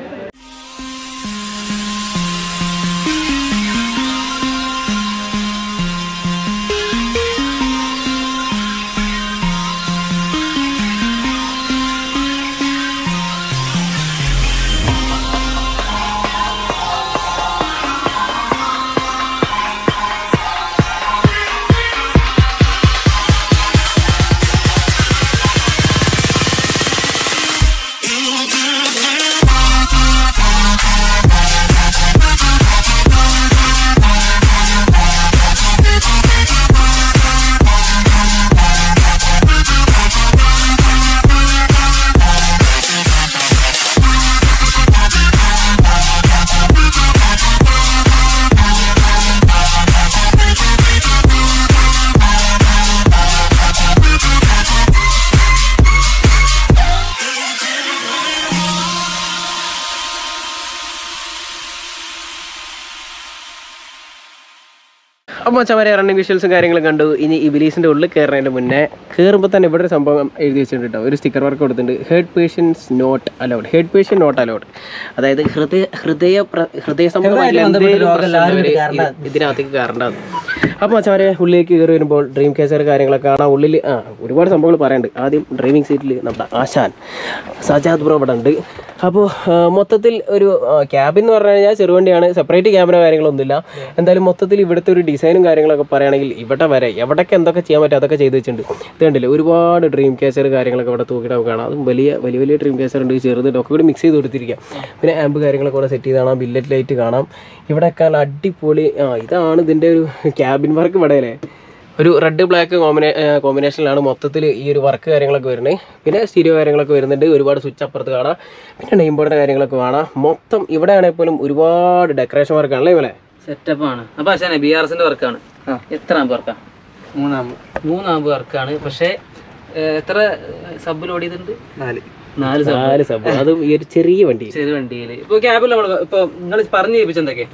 അപ്പോൾ മച്ചമാരെ റണ്ണിങ് വിഷ്വൽസും കാര്യങ്ങളും കണ്ടു ഇനി ഇബിലീസിൻ്റെ ഉള്ളിൽ കയറുന്നതിന് മുന്നേ കയറുമ്പോൾ തന്നെ ഇവിടെ ഒരു സംഭവം എഴുതി വെച്ചിട്ടുണ്ട് കേട്ടോ ഒരു സ്റ്റിക്കർ വർക്ക് കൊടുത്തിട്ടുണ്ട് heart patients not allowed heart patient not allowed അതായത് ഹൃദയ ഹൃദയ പ്ര- ഹൃദയ സംബന്ധമായിട്ടുള്ള എന്തെങ്കിലും പ്രശ്നമുള്ളവര് ഇത് ഇതിനകത്തേക്ക് കയറേണ്ടത് അപ്പോൾ മച്ചമാരെ ഉള്ളിലേക്ക് കയറി വരുമ്പോൾ ഡ്രീം കേസർ കാര്യങ്ങളൊക്കെ കാണാം ഉള്ളിൽ ആ ഒരുപാട് സംഭവങ്ങൾ പറയാനുണ്ട് ആദ്യം ഡ്രൈവിംഗ് സീറ്റിൽ നമ്മുടെ ആശാൻ സജാദ് ബ്രോ ഇവിടെ ഉണ്ട് അപ്പോൾ മൊത്തത്തിൽ ഒരു ക്യാബിൻ എന്ന് പറഞ്ഞു കഴിഞ്ഞാൽ ചെറുവണ്ടിയാണ് സെപ്പറേറ്റ് ക്യാബിനോ കാര്യങ്ങളൊന്നുമില്ല എന്തായാലും മൊത്തത്തിൽ ഇവിടുത്തെ ഒരു ഡിസൈനും കാര്യങ്ങളൊക്കെ പറയുകയാണെങ്കിൽ ഇവിടെ വരെ എവിടെയൊക്കെ എന്തൊക്കെ ചെയ്യാൻ പറ്റും അതൊക്കെ ചെയ്ത് വെച്ചിട്ടുണ്ട് ഇത് കണ്ടില്ലേ ഒരുപാട് ഡ്രീം കേസർ കാര്യങ്ങളൊക്കെ ഇവിടെ തൂക്കിയിട്ട് നമുക്ക് കാണാം അതും വലിയ വലിയ വലിയ ഡ്രീം കേസർ ഉണ്ട് ചെറുതുണ്ട് ഒക്കെ കൂടി മിക്സ് ചെയ്ത് കൊടുത്തിരിക്കുക പിന്നെ ആമ്പ് കാര്യങ്ങളൊക്കെ ഇവിടെ സെറ്റ് ചെയ്ത് കാണാം ബില്ലറ്റ് ലൈറ്റ് കാണാം ഇവിടെയൊക്കെ നല്ല അടിപൊളി ആ ഇതാണ് ഇതിൻ്റെ ഒരു ക്യാബിൻ വർക്ക് ഇവിടെ അല്ലേ ഒരു റെഡ് ബ്ലാക്ക് കോമ്പിനേ കോമ്പിനേഷനിലാണ് മൊത്തത്തിൽ ഈ ഒരു വർക്ക് കാര്യങ്ങളൊക്കെ വരുന്നത് പിന്നെ സ്റ്റീരിയോ കാര്യങ്ങളൊക്കെ വരുന്നുണ്ട് ഒരുപാട് സ്വിച്ച് അപ്പുറത്ത് കാണാം പിന്നെ നെയിം ബോർഡിൻ്റെ കാര്യങ്ങളൊക്കെ കാണാം മൊത്തം ഇവിടെ ആണെങ്കിൽ പോലും ഒരുപാട് ഡെക്കറേഷൻ വർക്കാണല്ലേ ഇവലെ സെറ്റപ്പ് ആണ് അപ്പൊ അച്ഛനെ ബി ആർ എസിന്റെ വർക്കാണ് ആ. എത്ര ആമ്പ് വർക്കാ മൂന്നാമ്പ് മൂന്നാമ്പ് വർക്കാണ് പക്ഷേ ഏഹ്, എത്ര സബ് ലോഡ് ചെയ്തിട്ടുണ്ട് നാല് നാല് സബ് നാല് സബ് അതും ഈ ഒരു ചെറിയ വണ്ടി ചെറിയ വണ്ടിയിൽ ഇപ്പൊ ക്യാബിൽ നമ്മൾ ഇപ്പൊ നിങ്ങൾ പറഞ്ഞു ഏൽപ്പിച്ച എന്തൊക്കെ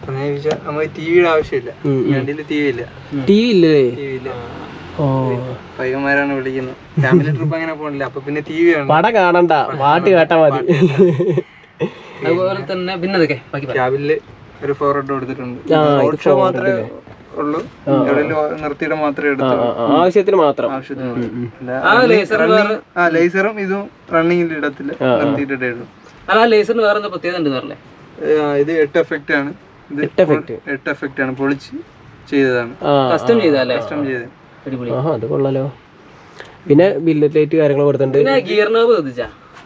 അങ്ങനെ ചോദിച്ചാൽ നമുക്ക് ടി വിയുടെ ആവശ്യമില്ല വണ്ടിയിൽ ടി വി ഇല്ല ടി വി ഇല്ലേ ടി വി ഇല്ല ഓ പയ്യന്മാരാണ് വിളിക്കുന്നത് ഫാമിലി ട്രിപ്പ് അങ്ങനെ പോകണില്ല അപ്പൊ പിന്നെ ടി വി ആണ് പടം കാണണ്ട പാട്ട് കേട്ടാ മതി അതുപോലെ തന്നെ പിന്നെ അതൊക്കെ ബാക്കി പറ. ക്യാബില് ഒരു ഫോർ ഹെഡ് കൊടുത്തിട്ടുണ്ട് റോഡ് ഷോ മാത്രമേ ഉള്ളൂ എവിടെയെങ്കിലും നിർത്തിയിട മാത്രമേ ആ, എടുത്തുള്ളൂ ആ, ആവശ്യത്തിന് മാത്രം ആവശ്യത്തിന് അല്ല, ആ ലേസർ വേറെ ആ ലേസറും ഇതും റണ്ണിങ്ങിൽ ഇടത്തില്ല നിർത്തിയിട്ടേ ഉള്ളൂ അല്ല ആ ലേസറിന് വേറെ എന്താ പ്രത്യേകത ഉണ്ട് പറഞ്ഞേ ആ, ഇത് എട്ട് എഫക്റ്റ് ആണ് ഇത് എട്ട് effect? എട്ട് എഫക്റ്റ് ആണ് പൊളിച്ച് ചെയ്തതാണ് ആ കസ്റ്റം ചെയ്തല്ലേ കസ്റ്റം ചെയ്ത് അടിപൊളി ആഹാ അത് കൊള്ളാലോ പിന്നെ ബില്ലറ്റ് ലൈറ്റ് കാര്യങ്ങൾ കൊടുത്തിട്ടുണ്ട് പിന്നെ ഗിയർ നോബ് ശ്രദ്ധിച്ചാ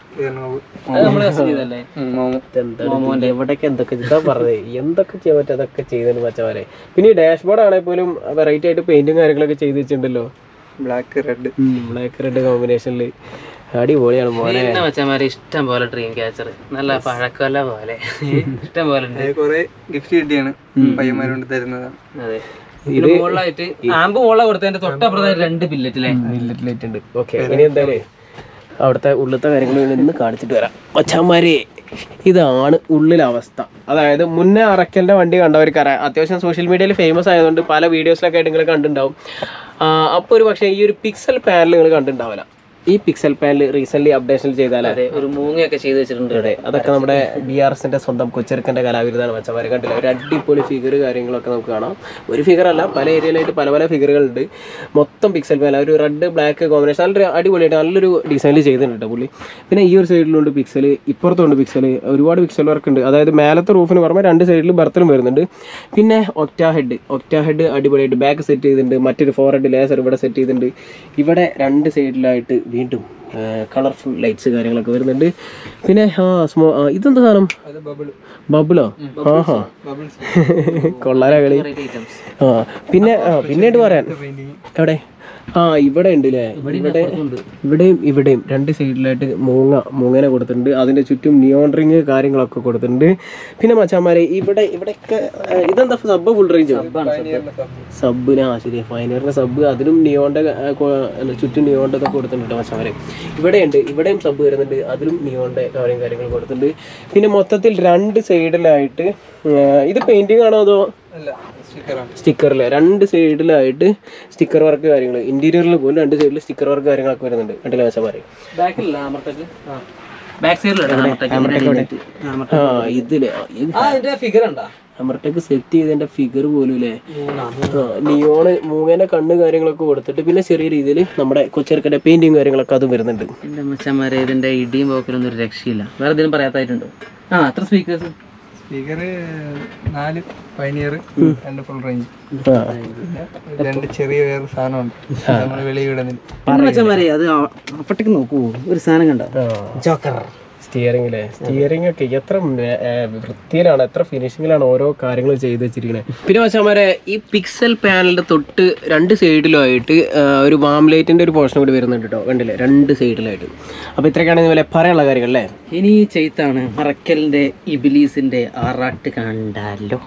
അത് നമ്മള് കസ്റ്റം ചെയ്തല്ലേ എന്താണ് എവിടൊക്കെ എന്തൊക്കെ എന്താ പറഞ്ഞത് എന്തൊക്കെ ചെയ്യാൻ പറ്റും അതൊക്കെ ചെയ്തതിന് പച്ചവരെ പിന്നെ ഈ ഡാഷ്ബോർഡ് ആണെങ്കിൽ പോലും വെറൈറ്റി ആയിട്ട് പെയിന്റും കാര്യങ്ങളൊക്കെ ചെയ്ത് വെച്ചിട്ടുണ്ടല്ലോ ബ്ലാക്ക് റെഡ് ബ്ലാക്ക് റെഡ് കോമ്പിനേഷനിൽ അടിപൊളിയാണ് മോനെ പിന്നെ മച്ചന്മാരെ ഇഷ്ടം പോലെ ഡ്രീം ക്യാച്ചർ നല്ല പഴക്കല്ല പോലെ ഇഷ്ടം പോലെ ഉണ്ട് കുറെ ഗിഫ്റ്റ് കിട്ടിയാണ് പയ്യന്മാരോണ്ട് തരുന്നതാണ് അതെ ഇതിന് മുകളിലായിട്ട് ആമ്പ് മുകളിൽ കൊടുത്തതിന്റെ തൊട്ടപ്പുറത്തായിട്ട് രണ്ട് ബില്ലറ്റിലെ ബില്ലറ്റ് ലൈറ്റ് ഉണ്ട് ഓക്കെ ഇനി എന്തായാലും അവിടുത്തെ ഉള്ളിലത്തെ കാര്യങ്ങൾ ഇന്ന് കാണിച്ചിട്ട് വരാം മച്ചാന്മാരെ ഇതാണ് ഉള്ളിലെ അവസ്ഥ അതായത് മുന്നേ അറക്കലിന്റെ വണ്ടി കണ്ടവർക്ക് അറിയാം അത്യാവശ്യം സോഷ്യൽ മീഡിയയിൽ ഫേമസ് ആയതുകൊണ്ട് പല വീഡിയോസിലൊക്കെ ആയിട്ട് നിങ്ങൾ കണ്ടിട്ടുണ്ടാവും അപ്പോൾ ഒരു പക്ഷേ ഈ ഒരു പിക്സൽ പാനൽ നിങ്ങൾ കണ്ടിട്ടുണ്ടാവില്ല ഈ പിക്സൽ പാനൽ റീസെന്റ് അപ്ഡേഷൻ ചെയ്താലേ അതെ ഒരു മൂങ്ങയൊക്കെ ചെയ്ത് വെച്ചിട്ടുണ്ട് അതെ അതൊക്കെ നമ്മുടെ ബി ആർ എസിന്റെ സ്വന്തം കൊച്ചെറുക്കന്റെ കലാവിരുതാണ് മച്ചന്മാരെ കണ്ടില്ല ഒരു അടിപൊളി ഫിഗർ കാര്യങ്ങളൊക്കെ നമുക്ക് കാണാം ഒരു ഫിഗർ അല്ല പല ഏരിയയിലായിട്ട് പല പല ഫിഗറുകളുണ്ട് മൊത്തം പിക്സൽ പേല ഒരു റെഡ് ബ്ലാക്ക് കോമ്പിനേഷൻ നല്ലൊരു അടിപൊളിയായിട്ട് നല്ലൊരു ഡിസൈനിൽ ചെയ്തിട്ടുണ്ട് കേട്ടോ പുള്ളി പിന്നെ ഈ ഒരു സൈഡിലുണ്ട് പിക്സൽ ഇപ്പുറത്തുണ്ട് പിക്സൽ ഒരുപാട് പിക്സൽ വർക്ക് ഉണ്ട് അതായത് മേലത്തെ റൂഫിന് പുറമെ രണ്ട് സൈഡിലും ബർത്തിലും വരുന്നുണ്ട് പിന്നെ ഒക്ടാ ഹെഡ് ഒക്ടാ ഹെഡ് അടിപൊളിയായിട്ട് ബാക്ക് സെറ്റ് ചെയ്തിട്ടുണ്ട് മറ്റൊരു ഫോർ ഹെഡ് ലേസർ ഇവിടെ സെറ്റ് ചെയ്തിട്ടുണ്ട് ഇവിടെ രണ്ട് സൈഡിലായിട്ട് വീണ്ടും കളർഫുൾ ലൈറ്റ്സ് കാര്യങ്ങളൊക്കെ വരുന്നുണ്ട് പിന്നെ ആ സ്മോ ആ, ഇതെന്താ സാധനം അത് ബബിൾ ബബിളോ ആഹാ ബബിൾസ് കൊള്ളാല കളി ഐറ്റംസ് ആ പിന്നെ ആ പിന്നീട് പറയാൻ എവിടെ ആ ഇവിടെ ഉണ്ട് അല്ലേ ഇവിടെ ഇവിടെയും ഇവിടെയും രണ്ട് സൈഡിലായിട്ട് മൂങ്ങ മൂങ്ങനെ കൊടുത്തിട്ടുണ്ട് അതിന്റെ ചുറ്റും നിയോൺ റിങ് കാര്യങ്ങളൊക്കെ കൊടുത്തിട്ടുണ്ട് പിന്നെ മച്ചാമാരെ ഇവിടെ ഇവിടെയൊക്കെ ആ, ഇതെന്താ സബ്ബ് ഫുൾ റേഞ്ചോ സബിന് ആ ശരി ഫൈനറിന്റെ സബ് അതിനും നിയോന്റെ ആ, കൊ- അല്ല, ചുറ്റും നിയോന്റെ ഒക്കെ കൊടുത്തിട്ടുണ്ട് മച്ചാമാരെ ഇവിടെയുണ്ട് ഇവിടെയും സബ് വരുന്നുണ്ട് അതിലും നിയോന്റെ കാര്യം കാര്യങ്ങൾ കൊടുത്തിട്ടുണ്ട് പിന്നെ മൊത്തത്തിൽ രണ്ട് സൈഡിലായിട്ട് ആ, ഇത് പെയിന്റിംഗ് ആണോ അതോ അല്ല സ്റ്റിക്കറാണ് സ്റ്റിക്കറിൽ രണ്ട് സൈഡിലായിട്ട് സ്റ്റിക്കർ വർക്ക് കാര്യങ്ങൾ ഇന്റീരിയറിൽ പോലും രണ്ട് സൈഡിൽ സ്റ്റിക്കർ വർക്ക് കാര്യങ്ങളൊക്കെ വരുന്നുണ്ട് കണ്ടില്ല മച്ചാമാരെ ബാക്കിലല്ല ആമർട്ടക്ക് ബാക്ക് സൈഡിലുണ്ട് ആ ഇതില് ആ, ഇത് ആ അതിന്റെ ഫിഗർ ഉണ്ടാ അമർട്ടക്ക് സെറ്റ് ചെയ്തതിന്റെ ഫിഗർ പോലും അല്ലേ നിയോണ് മൂങ്ങേന്റെ കണ്ണ് കാര്യങ്ങളൊക്കെ കൊടുത്തിട്ട് പിന്നെ ചെറിയ രീതിയിൽ നമ്മുടെ കൊച്ചെറുക്കന്റെ പെയിന്റിങ് കാര്യങ്ങളൊക്കെ അതും വരുന്നുണ്ട് എന്റെ മച്ചന്മാരെ ഇതിന്റെ ഇടിയും പോക്കലൊന്നും ഒരു രക്ഷയില്ല വേറെ എന്തെങ്കിലും പറയാത്തായിട്ടുണ്ടോ ആ അത്ര സ്പീക്കേഴ്സ് സ്പീക്കർ നാല് പൈനിയർ രണ്ട് ഫുൾ റേഞ്ച് ആ. രണ്ട് ചെറിയ വേറെ സാധനമുണ്ട് നമ്മൾ വെളിയിൽ വിടുന്നില്ല മച്ചന്മാരെ അത് അപ്പട്ടേക്ക് നോക്കൂ ഒരു സാധനം കണ്ടോ ജോക്കർ സ്റ്റിയറിംഗിലെ സ്റ്റിയറിംഗ് ഒക്കെ എത്ര മേ- ഏ, വൃത്തിയിലാണ് എത്ര ഫിനിഷിങ്ങിലാണ് ഓരോ കാര്യങ്ങൾ ചെയ്ത് വെച്ചിരിക്കുന്നത് പിന്നെ വെച്ചാൽ ഈ പിക്സൽ പാനലിന്റെ തൊട്ട് രണ്ട് സൈഡിലുമായിട്ട് ആ, ഒരു വാം ലൈറ്റിന്റെ ഒരു പോർഷൻ കൂടി വരുന്നുണ്ട് കേട്ടോ കണ്ടില്ലേ രണ്ട് സൈഡിലായിട്ട് അപ്പോൾ ഇത്രയൊക്കെയാണ് ഇതുപോലെ പറയാനുള്ള കാര്യങ്ങൾ അല്ലേ ഇനി ഈ ചെയ്ത്താണ് മറക്കലിന്റെ ഇബിലീസിന്റെ ആറാട്ട് കണ്ടാലോ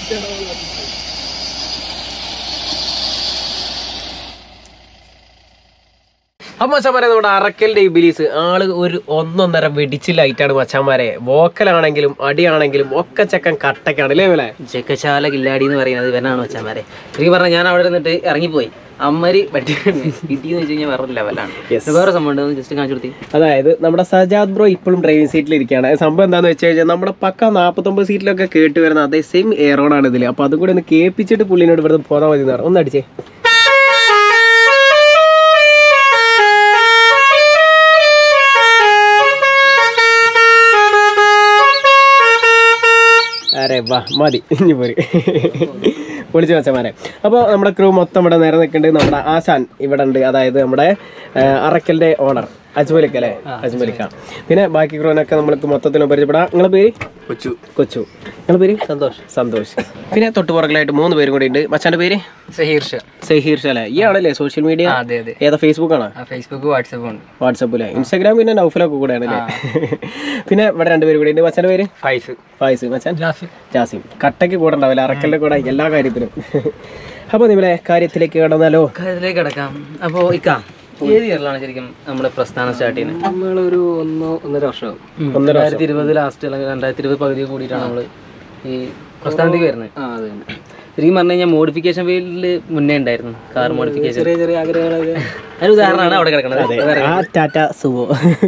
അപ്പൊ മച്ചാമാരെ നമ്മുടെ അറക്കലിന്റെ ഇബിലീസ് ആള് ഒരു ഒന്നൊന്നര വെടിച്ച് ലൈറ്റാണ് മച്ചാമാരെ വോക്കലാണെങ്കിലും അടിയാണെങ്കിലും ഒക്കെ ചെക്കൻ കട്ടക്കാണ് അല്ലേ പോലെ ചെക്കശാല കില്ലാടി എന്ന് പറയുന്നത് ഇവനാണ് വെച്ചാൽ ശരിക്കും പറഞ്ഞാൽ ഞാൻ അവിടെ നിന്നിട്ട് ഇറങ്ങിപ്പോയി അമ്മരി പറ്റി കിട്ടിയെന്ന് വെച്ച് കഴിഞ്ഞാൽ വേറെ ലെവലാണ് വേറെ സംഭവം ഉണ്ട് ജസ്റ്റ് കാണിച്ചു കൊടുത്തി അതായത് നമ്മുടെ സജാദ് ബ്രോ ഇപ്പോഴും ഡ്രൈവിംഗ് സീറ്റിൽ ഇരിക്കുകയാണ് സംഭവം എന്താന്ന് വെച്ച് കഴിഞ്ഞാൽ നമ്മുടെ പക്ക നാൽപ്പത്തൊമ്പത് സീറ്റിലൊക്കെ കേട്ട് വരുന്ന അതേ സെയിം എയറോൺ ആണ് ഇതിൽ അപ്പൊ അതും കൂടെ ഒന്ന് കേൾപ്പിച്ചിട്ട് പുള്ളിനോട് ഇവിടുന്ന് പോകാൻ മതി എന്ന് പറഞ്ഞു ഒന്ന് അടിച്ചേ അരെ വാ മതി ഇനി പോര് പൊളിച്ച് വെച്ചമാരെ അപ്പോൾ നമ്മുടെ ക്രൂ മൊത്തം ഇവിടെ നേരെ നിൽക്കുന്നുണ്ട് നമ്മുടെ ആശാൻ ഇവിടെ ഉണ്ട് അതായത് നമ്മുടെ ആ, അറക്കലിന്റെ ഓണർ അജ്മലിക്ക അല്ലേ അജ്മലിക്ക പിന്നെ ബാക്കി ക്രൂവിനൊക്കെ നമ്മൾക്ക് മൊത്തത്തിൽ പരിചയപ്പെടാം നിങ്ങളെ പേര് കൊച്ചു കൊച്ചു നിങ്ങളെ പേര് സന്തോഷ് സന്തോഷ് പിന്നെ തൊട്ട് പുറകിലായിട്ട് മൂന്ന് പേരും കൂടി ഉണ്ട് മച്ചാന്റെ പേര് സഹീർഷ സഹീർ ഷാല ഈ ആളല്ലേ സോഷ്യൽ മീഡിയ അതെ അതെ ഏതാ ഫേസ്ബുക്ക് ആണോ ഫേസ്ബുക്ക് വാട്സപ്പ് ഉണ്ട് വാട്സപ്പിലെ ഇൻസ്റ്റാഗ്രാം പിന്നെ നൗഫലൊക്കെ കൂടെയാണ് അല്ലേ പിന്നെ ഇവിടെ രണ്ടുപേരും കൂടി ഉണ്ട് മച്ചാന്റെ പേര് ഫൈസ് ഫായിസ് മച്ചാൻ ജാസിം കട്ടയ്ക്ക് കൂടെ ഉണ്ടാവില്ല അറക്കലിന്റെ കൂടെ എല്ലാ കാര്യത്തിലും അപ്പൊ നിങ്ങളെ കാര്യത്തിലേക്ക് കടന്നാലോ കാര്യത്തിലേക്ക് കിടക്കാം അപ്പോൾ ഇക്ക ഏത് ഇയറിലാണ് ശരിക്കും നമ്മുടെ പ്രസ്ഥാനം സ്റ്റാർട്ട് ചെയ്യുന്നത് നമ്മളൊരു ഒന്നോ ഒന്നര വർഷമാകും രണ്ടായിരത്തി ഇരുപത് ലാസ്റ്റ് അല്ലെങ്കിൽ രണ്ടായിരത്തി ഇരുപത് പകുതി കൂടിയിട്ടാണ് നമ്മൾ ഈ പ്രസ്ഥാനത്തേക്ക് വരുന്നത് ആ അതെ തന്നെ ശരിക്കും പറഞ്ഞു കഴിഞ്ഞാൽ മോഡിഫിക്കേഷൻ ഫീൽഡിൽ മുന്നേ ഉണ്ടായിരുന്നു കാർ മോഡിഫിക്കേഷൻ ചെറിയ ചെറിയ ആഗ്രഹങ്ങളൊക്കെ അതിന് ഉദാഹരണമാണ് അവിടെ കിടക്കുന്നത് ആ ടാറ്റ സുവോ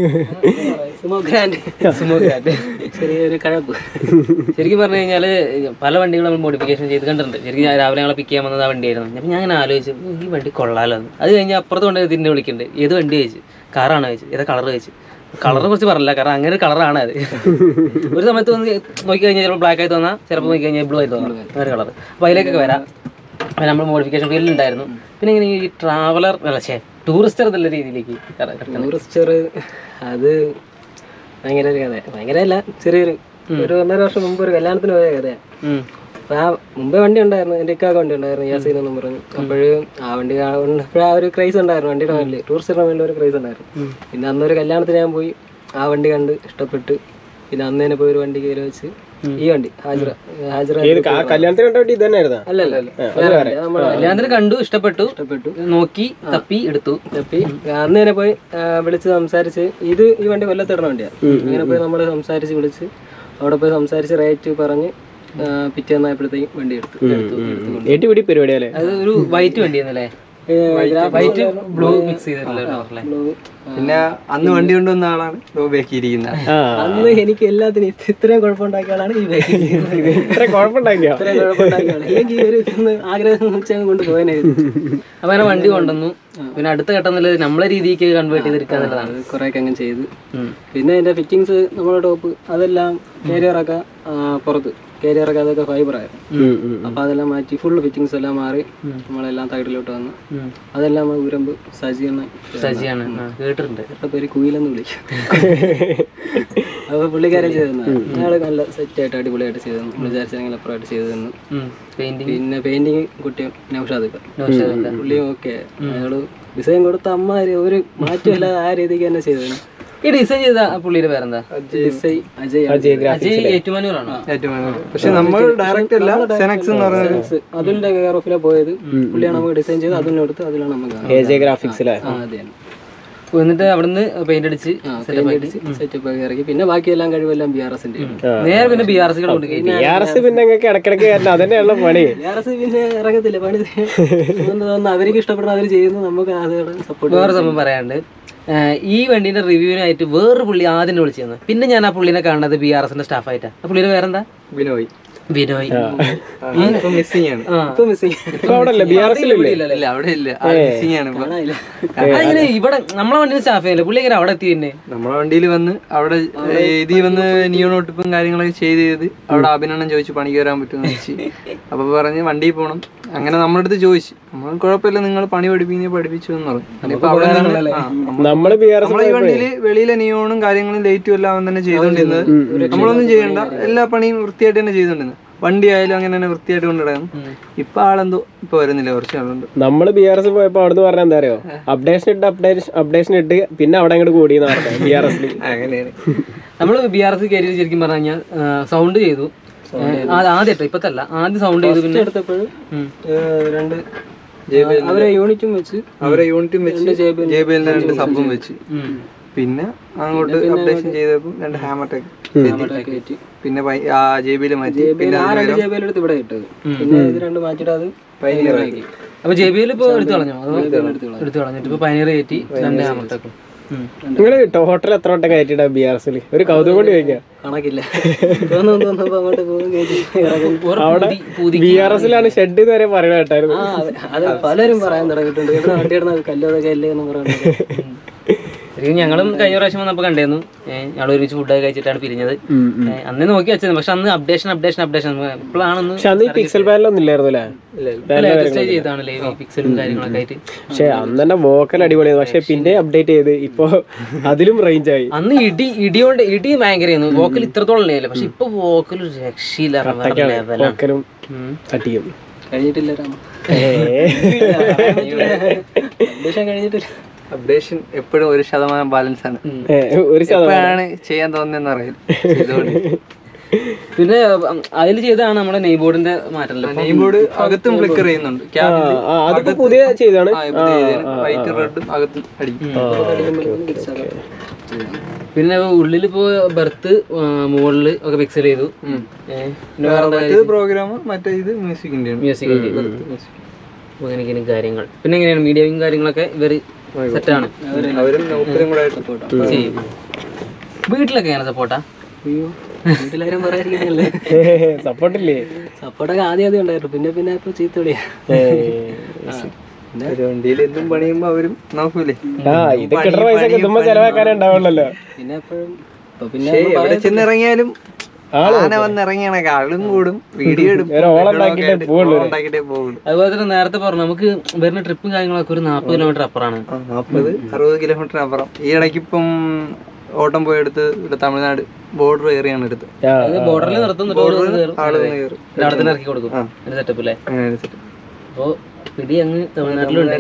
സുമോ ഗ്രാൻഡ് സുമോ ഗ്രാൻഡ് ചെറിയൊരു കഴപ്പ് ശരിക്കും പറഞ്ഞു കഴിഞ്ഞാൽ പല വണ്ടികളും നമ്മൾ മോഡിഫിക്കേഷൻ ചെയ്ത് കണ്ടിട്ടുണ്ട് ശരിക്കും ഞാൻ രാവിലെ ഞങ്ങളെ പിക്ക് ചെയ്യാൻ വന്നത് ആ വണ്ടിയായിരുന്നു അപ്പം ഞാൻ അങ്ങനെ ആലോചിച്ചു "ഉം, ഈ വണ്ടി കൊള്ളാലോ എന്ന് അത് കഴിഞ്ഞ് അപ്പുറത്ത് കൊണ്ട് തിന്നെ വിളിക്കുന്നുണ്ട് ഏത് വണ്ടി ചോദിച്ചു കാറാണ് ചോദിച്ചു ഏതാ കളർ ചോദിച്ചു കളറിനെ കുറിച്ച് പറഞ്ഞില്ല കാരണം അങ്ങനെ ഒരു കളറാണ് അത് ഒരു സമയത്ത് വന്ന് നോക്കി കഴിഞ്ഞാൽ ചിലപ്പോൾ ബ്ലാക്ക് ആയി തോന്നാം ചിലപ്പോൾ നോക്കി കഴിഞ്ഞാൽ ബ്ലൂ ആയി തോന്നാം വേറെ കളർ അപ്പോൾ അതിലേക്കൊക്കെ വരാം അപ്പോൾ നമ്മൾ മോഡിഫിക്കേഷൻ ഫീൽഡിൽ ഉണ്ടായിരുന്നു പിന്നെ ഇങ്ങനെ ഈ ട്രാവലർ അല്ല ഛേ ടൂറിസ്റ്റർ എന്നുള്ള രീതിയിലേക്ക് കട- കിടക്കുന്നത്. ടൂറിസ്റ്റർ അത് ഭയങ്കര ഒരു കഥ ഭയങ്കര അല്ല ചെറിയൊരു ഒരു ഒന്നര വർഷം മുമ്പ് ഒരു കല്യാണത്തിന് പോയ കഥയാണ് ഉം. അപ്പൊ ആ മുമ്പേ വണ്ടി ഉണ്ടായിരുന്നു എൻ്റെ ഇക്കാക്ക വണ്ടി ഉണ്ടായിരുന്നു യാസീൻ എന്നും പറഞ്ഞു അപ്പോഴും ആ വണ്ടി അപ്പോഴാ ഒരു ക്രൈസ് ഉണ്ടായിരുന്നു വണ്ടിയുടെ മേലിൽ ടൂറിസ്റ്റിന് വേണ്ടി ഒരു ക്രൈസ് ഉണ്ടായിരുന്നു പിന്നെ അന്നൊരു കല്യാണത്തിന് ഞാൻ പോയി ആ വണ്ടി കണ്ട് ഇഷ്ടപ്പെട്ട് പിന്നെ അന്ന് തന്നെ പോയി ഒരു വണ്ടി കയറി വെച്ച് ഈ വണ്ടി ഹാജറ ഹാജറ ആ കല്യാണത്തിന് കണ്ട വണ്ടി ഇതന്നെ ആയിരുന്നാ അല്ലല്ല വേറെ വണ്ടി. നമ്മളെ കല്യാണത്തിന് കണ്ടു ഇഷ്ടപ്പെട്ടു ഇഷ്ടപ്പെട്ടു നോക്കി തപ്പി എടുത്തു തപ്പി അന്ന് തന്നെ പോയി ആ, വിളിച്ച് സംസാരിച്ച് ഇത് ഈ വണ്ടി കൊല്ലത്തിടുന്ന വണ്ടിയാണ് അങ്ങനെ പോയി നമ്മൾ സംസാരിച്ച് വിളിച്ച് അവിടെ പോയി സംസാരിച്ച് റേറ്റ് പറഞ്ഞ് ആ, പിറ്റേന്നായപ്പോഴത്തേക്കും വണ്ടി എടുത്തു എടുത്തു എടുത്തു കൊണ്ട് ഏട്ടി പിടി പരിപാടി അല്ലേ അത് ഒരു വൈറ്റ് വണ്ടിയായിരുന്നല്ലേ വൈറ്റ് ബ്ലൂ മിക്സ് ചെയ്തിട്ടുള്ള കളറല്ലേ പിന്നെ അന്ന് വണ്ടി കൊണ്ടുവന്ന ആളാണ് ലോബിയാക്കിയിരിക്കുന്നത് ആ അന്ന് എനിക്ക് എല്ലാത്തിനും ഇത് ഇത്രയും കുഴപ്പമുണ്ടാക്കിയ ആളാണ് ഈ ബൈക്കിൽ ഇത്ര കുഴപ്പമുണ്ടാക്കിയോ ഇത്രയും കുഴപ്പമുണ്ടാക്കിയ ആള് അല്ലെങ്കിൽ ഈ ഒരു ഇന്ന് ആഗ്രഹം വെച്ച് അങ്ങ് കൊണ്ട് പോയനായിരുന്നു അപ്പൊ അങ്ങനെ വണ്ടി കൊണ്ടുവന്നു പിന്നെ അടുത്ത ഘട്ടം എന്നുള്ളത് നമ്മളെ രീതിക്ക് കൺവേർട്ട് ചെയ്തെടുക്കുക എന്നുള്ളതാണ് അത് കുറേയൊക്കെ അങ്ങനെ ചെയ്ത് ഉം. പിന്നെ അതിന്റെ ഫിറ്റിങ്സ് നമ്മുടെ ടോപ്പ് അതെല്ലാം കാരിയറൊക്കെ പുറത്ത് കാരിയറൊക്കെ അതൊക്കെ ഫൈബർ ആയിരുന്നു ഉം, ഉം. അപ്പൊ അതെല്ലാം മാറ്റി ഫുൾ ഫിറ്റിങ്സ് എല്ലാം മാറി നമ്മളെല്ലാം തകടിലോട്ട് വന്നു ഉം. അതെല്ലാം ഉരമ്പ് സജീവന സജിയാണ് ആ, കേട്ടിട്ടുണ്ട് ഇവരുടെ പേര് കുയിലെന്ന് വിളിക്കും അപ്പൊ പുള്ളിക്കാരൻ ചെയ്തു തന്നെ അയാള് നല്ല സെറ്റ് ആയിട്ട് അടിപൊളിയായിട്ട് ചെയ്തു തന്നു നമ്മൾ വിചാരിച്ചെങ്കിൽ അപ്പുറമായിട്ട് ചെയ്തു തന്നു പെയിന്റിങ് പിന്നെ പെയിന്റിങ് കുട്ടിയും നൗഷാദ് പുള്ളിയും ഓക്കെ അയാള് ഡിസൈൻ കൊടുത്ത അമ്മ ഒരു മാറ്റമില്ലാതെ ആ രീതിക്ക് തന്നെ ചെയ്തു തന്നു ഈ ഡിസൈൻ ചെയ്ത ആ പുള്ളിയുടെ പേരെന്താ ഡിസൈൻ അജയ് അജയ് ഗ്രാ- അജയ് ഏറ്റുമാനൂരാണോ പക്ഷെ നമ്മൾ ഡയറക്റ്റ് അല്ല സെനക്സ് എന്ന് പറയുന്നത് അതിന്റെ കെയർ ഓഫിലാ പോയത് പുള്ളിയാണ് നമുക്ക് ഡിസൈൻ ചെയ്ത് അതിനെ എടുത്ത് അതിലാണ് നമുക്ക് എ ജെ ഗ്രാഫിക്സിലെ ആ അതെ എന്നിട്ട് അവിടുന്ന് പെയിന്റ് അടിച്ച് സെറ്റപ്പ് ഒക്കെ ഇറക്കി പിന്നെ ബാക്കിയെല്ലാം കഴിവെല്ലാം ബി ആർ എസിന്റെ നേരെ പിന്നെ ബി ആർ സി കൊണ്ട് ബി ആർ എസ് പിന്നെ നിങ്ങൾക്ക് ഇടക്കിടക്ക് കയറണം അതന്നെയുള്ള പണി ബി ആർ എസ് പിന്നെ ഇറങ്ങത്തില്ല പണി അതുകൊണ്ട് തോന്നുന്നു അവർക്ക് ഇഷ്ടപ്പെടുന്ന അവർ ചെയ്യുന്നു നമുക്ക് അതുകൊണ്ട് സപ്പോർട്ട് വേറെ സംഭവം പറയാണ്ട് ഏഹ് ഈ വണ്ടീന്റെ റിവ്യൂവിനായിട്ട് വേറൊരു പുള്ളി ആദ്യം വിളിച്ചു തന്നു പിന്നെ ഞാൻ ആ പുള്ളിനെ കാണുന്നത് ബി ആർ എസിന്റെ സ്റ്റാഫായിട്ടാ ആ പുള്ളിയുടെ പേരെന്താ ബിനോയ് ബിനോയ് ഇപ്പൊ മിസ്സിംഗ് ആണ് ആ. ഇപ്പൊ മിസ്സിംഗ് ഇപ്പൊ അവിടെ അല്ലേ ബി ആർ എസ് ഇല്ല അവിടെ ഇല്ല മിസ്സിംഗ് ആണ് ഇപ്പൊ അതിന് ഇവിടെ നമ്മളെ വണ്ടിയിൽ സ്റ്റാഫ് ചെയ്യല്ലേ പുള്ളി എങ്ങനെ അവിടെ എത്തി തന്നെ നമ്മളെ വണ്ടിയിൽ വന്ന് അവിടെ ഇതിൽ വന്ന് നിയോണോട്ടിപ്പും കാര്യങ്ങളൊക്കെ ചെയ്ത് ചെയ്ത് അവിടെ അഭിനന്ദനം ചോദിച്ചു പണിക്ക് വരാൻ പറ്റുമെന്ന് ചോദിച്ചു അപ്പൊ പറഞ്ഞ് വണ്ടിയിൽ പോകണം അങ്ങനെ നമ്മുടെ അടുത്ത് ചോദിച്ചു നമ്മൾ കുഴപ്പമില്ല നിങ്ങൾ പണി പഠിപ്പിക്കുന്ന പഠിപ്പിച്ചു എന്ന് പറഞ്ഞു ഇനിയിപ്പോ അവിടെ നിന്ന് ആ, നമ്മ- നമ്മള് ബി ആർ എസ് നമ്മളെ ഈ വണ്ടിയില് വെളിയിലെ നിയോണും കാര്യങ്ങളും ലൈറ്റും എല്ലാം അവൻ തന്നെ ചെയ്തോണ്ടിരുന്നത് നമ്മളൊന്നും ചെയ്യണ്ട എല്ലാ പണിയും വൃത്തിയായിട്ട് തന്നെ ചെയ്തോണ്ടിരുന്നത് വണ്ടി ആയാലും അങ്ങനെ തന്നെ വൃത്തിയായിട്ട് കൊണ്ടിടായിരുന്നു ഇപ്പൊ ആളെന്തോ ഇപ്പൊ വരുന്നില്ല കുറച്ച് ആളുണ്ട് നമ്മള് ബി ആർ എസ് പോയപ്പോ അവിടുന്ന് പറഞ്ഞ എന്താ അറിയോ അപ്ഡേഷൻ ഇട്ട് അപ്ഡേഷൻ അപ്ഡേഷൻ ഇട്ട് പിന്നെ അവിടെ അങ്ങോട്ട് കൂടിയെന്ന് പറഞ്ഞു ബി ആർ എസിൽ അങ്ങനെയാണ് നമ്മൾ ബി ആർ എസ് കയറി ശരിക്കും പറഞ്ഞു കഴിഞ്ഞാൽ സൗണ്ട് ചെയ്തു ആദ്യട്ടോ ഇപ്പത്തല്ല ആദ്യം സൗണ്ട് ചെയ്ത് പിന്നെ എടുത്തപ്പോഴും ഉം. രണ്ട് അവരെ യൂണിറ്റും വെച്ച് അവരെ യൂണിറ്റും വെച്ച് ജെ ബി എല്ലിന്റെ രണ്ട് സബും വെച്ച് ഉം. പിന്നെ അങ്ങോട്ട് അപ്ഡേഷൻ ചെയ്തപ്പോൾ രണ്ട് ഹാമർ ടെക് കയറ്റി പിന്നെ ജെ ബിയിൽ മാറ്റി പിന്നെ ആ രണ്ട് ജെ ബി എൽ എടുത്ത് ഇവിടെ ഇട്ടത് പിന്നെ ഇത് രണ്ട് മാറ്റിയിട്ട് അത് പൈനീർ ആക്കി അപ്പൊ ജെ ബി എൽ ഇപ്പൊ എടുത്തു കളഞ്ഞോ അതോ എടുത്തു കളഞ്ഞിട്ട് ഇപ്പൊ പനിയർ കയറ്റി രണ്ട് ആമത്തേക്കും നിങ്ങൾ ടോട്ടൽ എത്ര വട്ടം കയറ്റിട്ടാ ബി ആർ എസിൽ ഒരു കൗതുകം കൊണ്ട് ചോദിക്കാം കണക്കില്ല തോന്നുന്നു തോന്നുമ്പോ അങ്ങോട്ട് പോകും കയറ്റി ഇറങ്ങും അവിടെ ബി ആർ എസിലാണ് ഷെഡ് വരെ പറയണ കേട്ടായിരുന്നു ആ അതെ അത് പലരും പറയാൻ തുടങ്ങിയിട്ടുണ്ട് ഇവിടെ വണ്ടി ഇടുന്നത് കല്ലതൊക്കെ അല്ലേ എന്ന് പറയുന്നത് ശരിക്കും ഞങ്ങളും കഴിഞ്ഞ പ്രാവശ്യം വന്നപ്പോൾ കണ്ടായിരുന്നു ഞങ്ങൾ ഒരുമിച്ച് ഫുഡൊക്കെ കഴിച്ചിട്ടാണ് പിരിഞ്ഞത് ഏ, അന്ന് നോക്കി വെച്ചത് പക്ഷെ അന്ന് അപ്ഡേഷൻ അപ്ഡേഷൻ അപ്ഡേഷൻ ഇപ്പോഴാണെന്ന് പക്ഷെ അന്ന് ഈ പിക്സൽ പാനലൊന്നും ഇല്ലായിരുന്നു അല്ലേ ലേറ്റസ്റ്റ് ചെയ്താണ് ലൈവ് പിക്സലും കാര്യങ്ങളൊക്കെ ആയിട്ട് പക്ഷെ അന്ന് തന്നെ വോക്കൽ അടിപൊളിയായിരുന്നു പക്ഷെ പിന്നെ അപ്ഡേറ്റ് ചെയ്ത് ഇപ്പൊ അതിലും റേഞ്ച് ആയി അന്ന് ഇടി ഇടിയോണ്ട് ഇടി ഭയങ്കരമായിരുന്നു വോക്കൽ ഇത്രത്തോളം ഇല്ല പക്ഷെ ഇപ്പൊ വോക്കൽ ഒരു രക്ഷയില്ല വേറെ ലെവലാണ് വോക്കലും തട്ടിയും കഴിഞ്ഞിട്ടില്ല രാമ അപ്ഡേഷൻ കഴിഞ്ഞിട്ടില്ല അപ്ഡേഷൻ എപ്പോഴും ഒരു ശതമാനം ബാലൻസ് ആണ് ഏ, ഒരു ശതമാനം എപ്പോഴാണ് ചെയ്യാൻ തോന്നുന്നതെന്ന് അറിയില്ല ചെയ്തുകൊണ്ട് പിന്നെ അതിൽ ചെയ്തതാണ് നമ്മുടെ നെയ് ബോർഡിന്റെ മാറ്റമല്ലോ നെയിം ബോർഡ് അകത്തും ഫ്ലിക്കർ ചെയ്യുന്നുണ്ട് ക്യാബിനിൽ ആ, അതിപ്പോ പുതിയ ചെയ്താണ് വൈറ്റ് റെഡും അകത്തും അടിക്കും പിന്നെ ഉള്ളിൽ ഇപ്പോ ബർത്ത് മുകളില് ഒക്കെ പിക്സൽ ചെയ്തു ഏ, പിന്നെ വേറെ എന്താ മറ്റേത് പ്രോഗ്രാം മറ്റേ ഇത് മ്യൂസിക്കിന്റെ മ്യൂസിക് അങ്ങനെയൊക്കെയാണ് കാര്യങ്ങൾ പിന്നെ എങ്ങനെയാണ് മീഡിയയും കാര്യങ്ങളൊക്കെ ഇവര് സെറ്റാണ് അവരും നൗക്കരും കൂടെ ആയിട്ട് ചെയ്യും വീട്ടിലൊക്കെ എങ്ങനെ സപ്പോർട്ടാ അയ്യോ വീട്ടിലാരും പറയാതിരിക്കുന്നല്ലേ സപ്പോർട്ടില്ലേ സപ്പോർട്ടൊക്കെ ആദ്യം ആദ്യം ഉണ്ടായിരുന്നു പിന്നെ പിന്നെ ഇപ്പൊ ചീത്ത വിളിയാ ഒരു വണ്ടിയിൽ എന്തും പണിയുമ്പോ അവരും നോക്കൂലേ ആ ഇത് കിട്ടുന്ന പൈസ കിട്ടുമ്പോ ചെലവാക്കാനേ ഉണ്ടാവുള്ളല്ലോ പിന്നെ എപ്പോഴും ഇപ്പൊ പിന്നെ പക്ഷേ എവിടെ ചെന്നിറങ്ങിയാലും ആന വന്നിറങ്ങിയാണൊക്കെ ആളും കൂടും വീഡിയോ എടുക്കും ഒരു ഓളം ഉണ്ടാക്കിയിട്ടേ പോവുള്ളൂ ഓളം ഉണ്ടാക്കിയിട്ടേ പോകുള്ളൂ അതുപോലെ തന്നെ നേരത്തെ പറഞ്ഞു നമുക്ക് വരുന്ന ട്രിപ്പും കാര്യങ്ങളൊക്കെ ഒരു നാൽപ്പത് കിലോമീറ്റർ അപ്പുറമാണ് ആ, നാപ്പത് അറുപത് കിലോമീറ്റർ അപ്പുറം ഈ ഇടയ്ക്ക് ഇപ്പം ഓട്ടം പോയെടുത്ത് ഇവിടെ തമിഴ്നാട് ബോർഡർ ഏറിയാണ് എടുത്ത് ആ, അത് ബോർഡറിൽ നിർത്തും എന്നിട്ട് അവിടെ നിന്ന് കയറും. ആള് വന്ന് കയറും എന്നിട്ട് അവിടെ തന്നെ ഇറക്കി കൊടുക്കും ഒരു സെറ്റപ്പ് അല്ലേ അങ്ങനെ set. അപ്പോ പിടി അങ്ങ് തമിഴ്നാട്ടിലുണ്ട്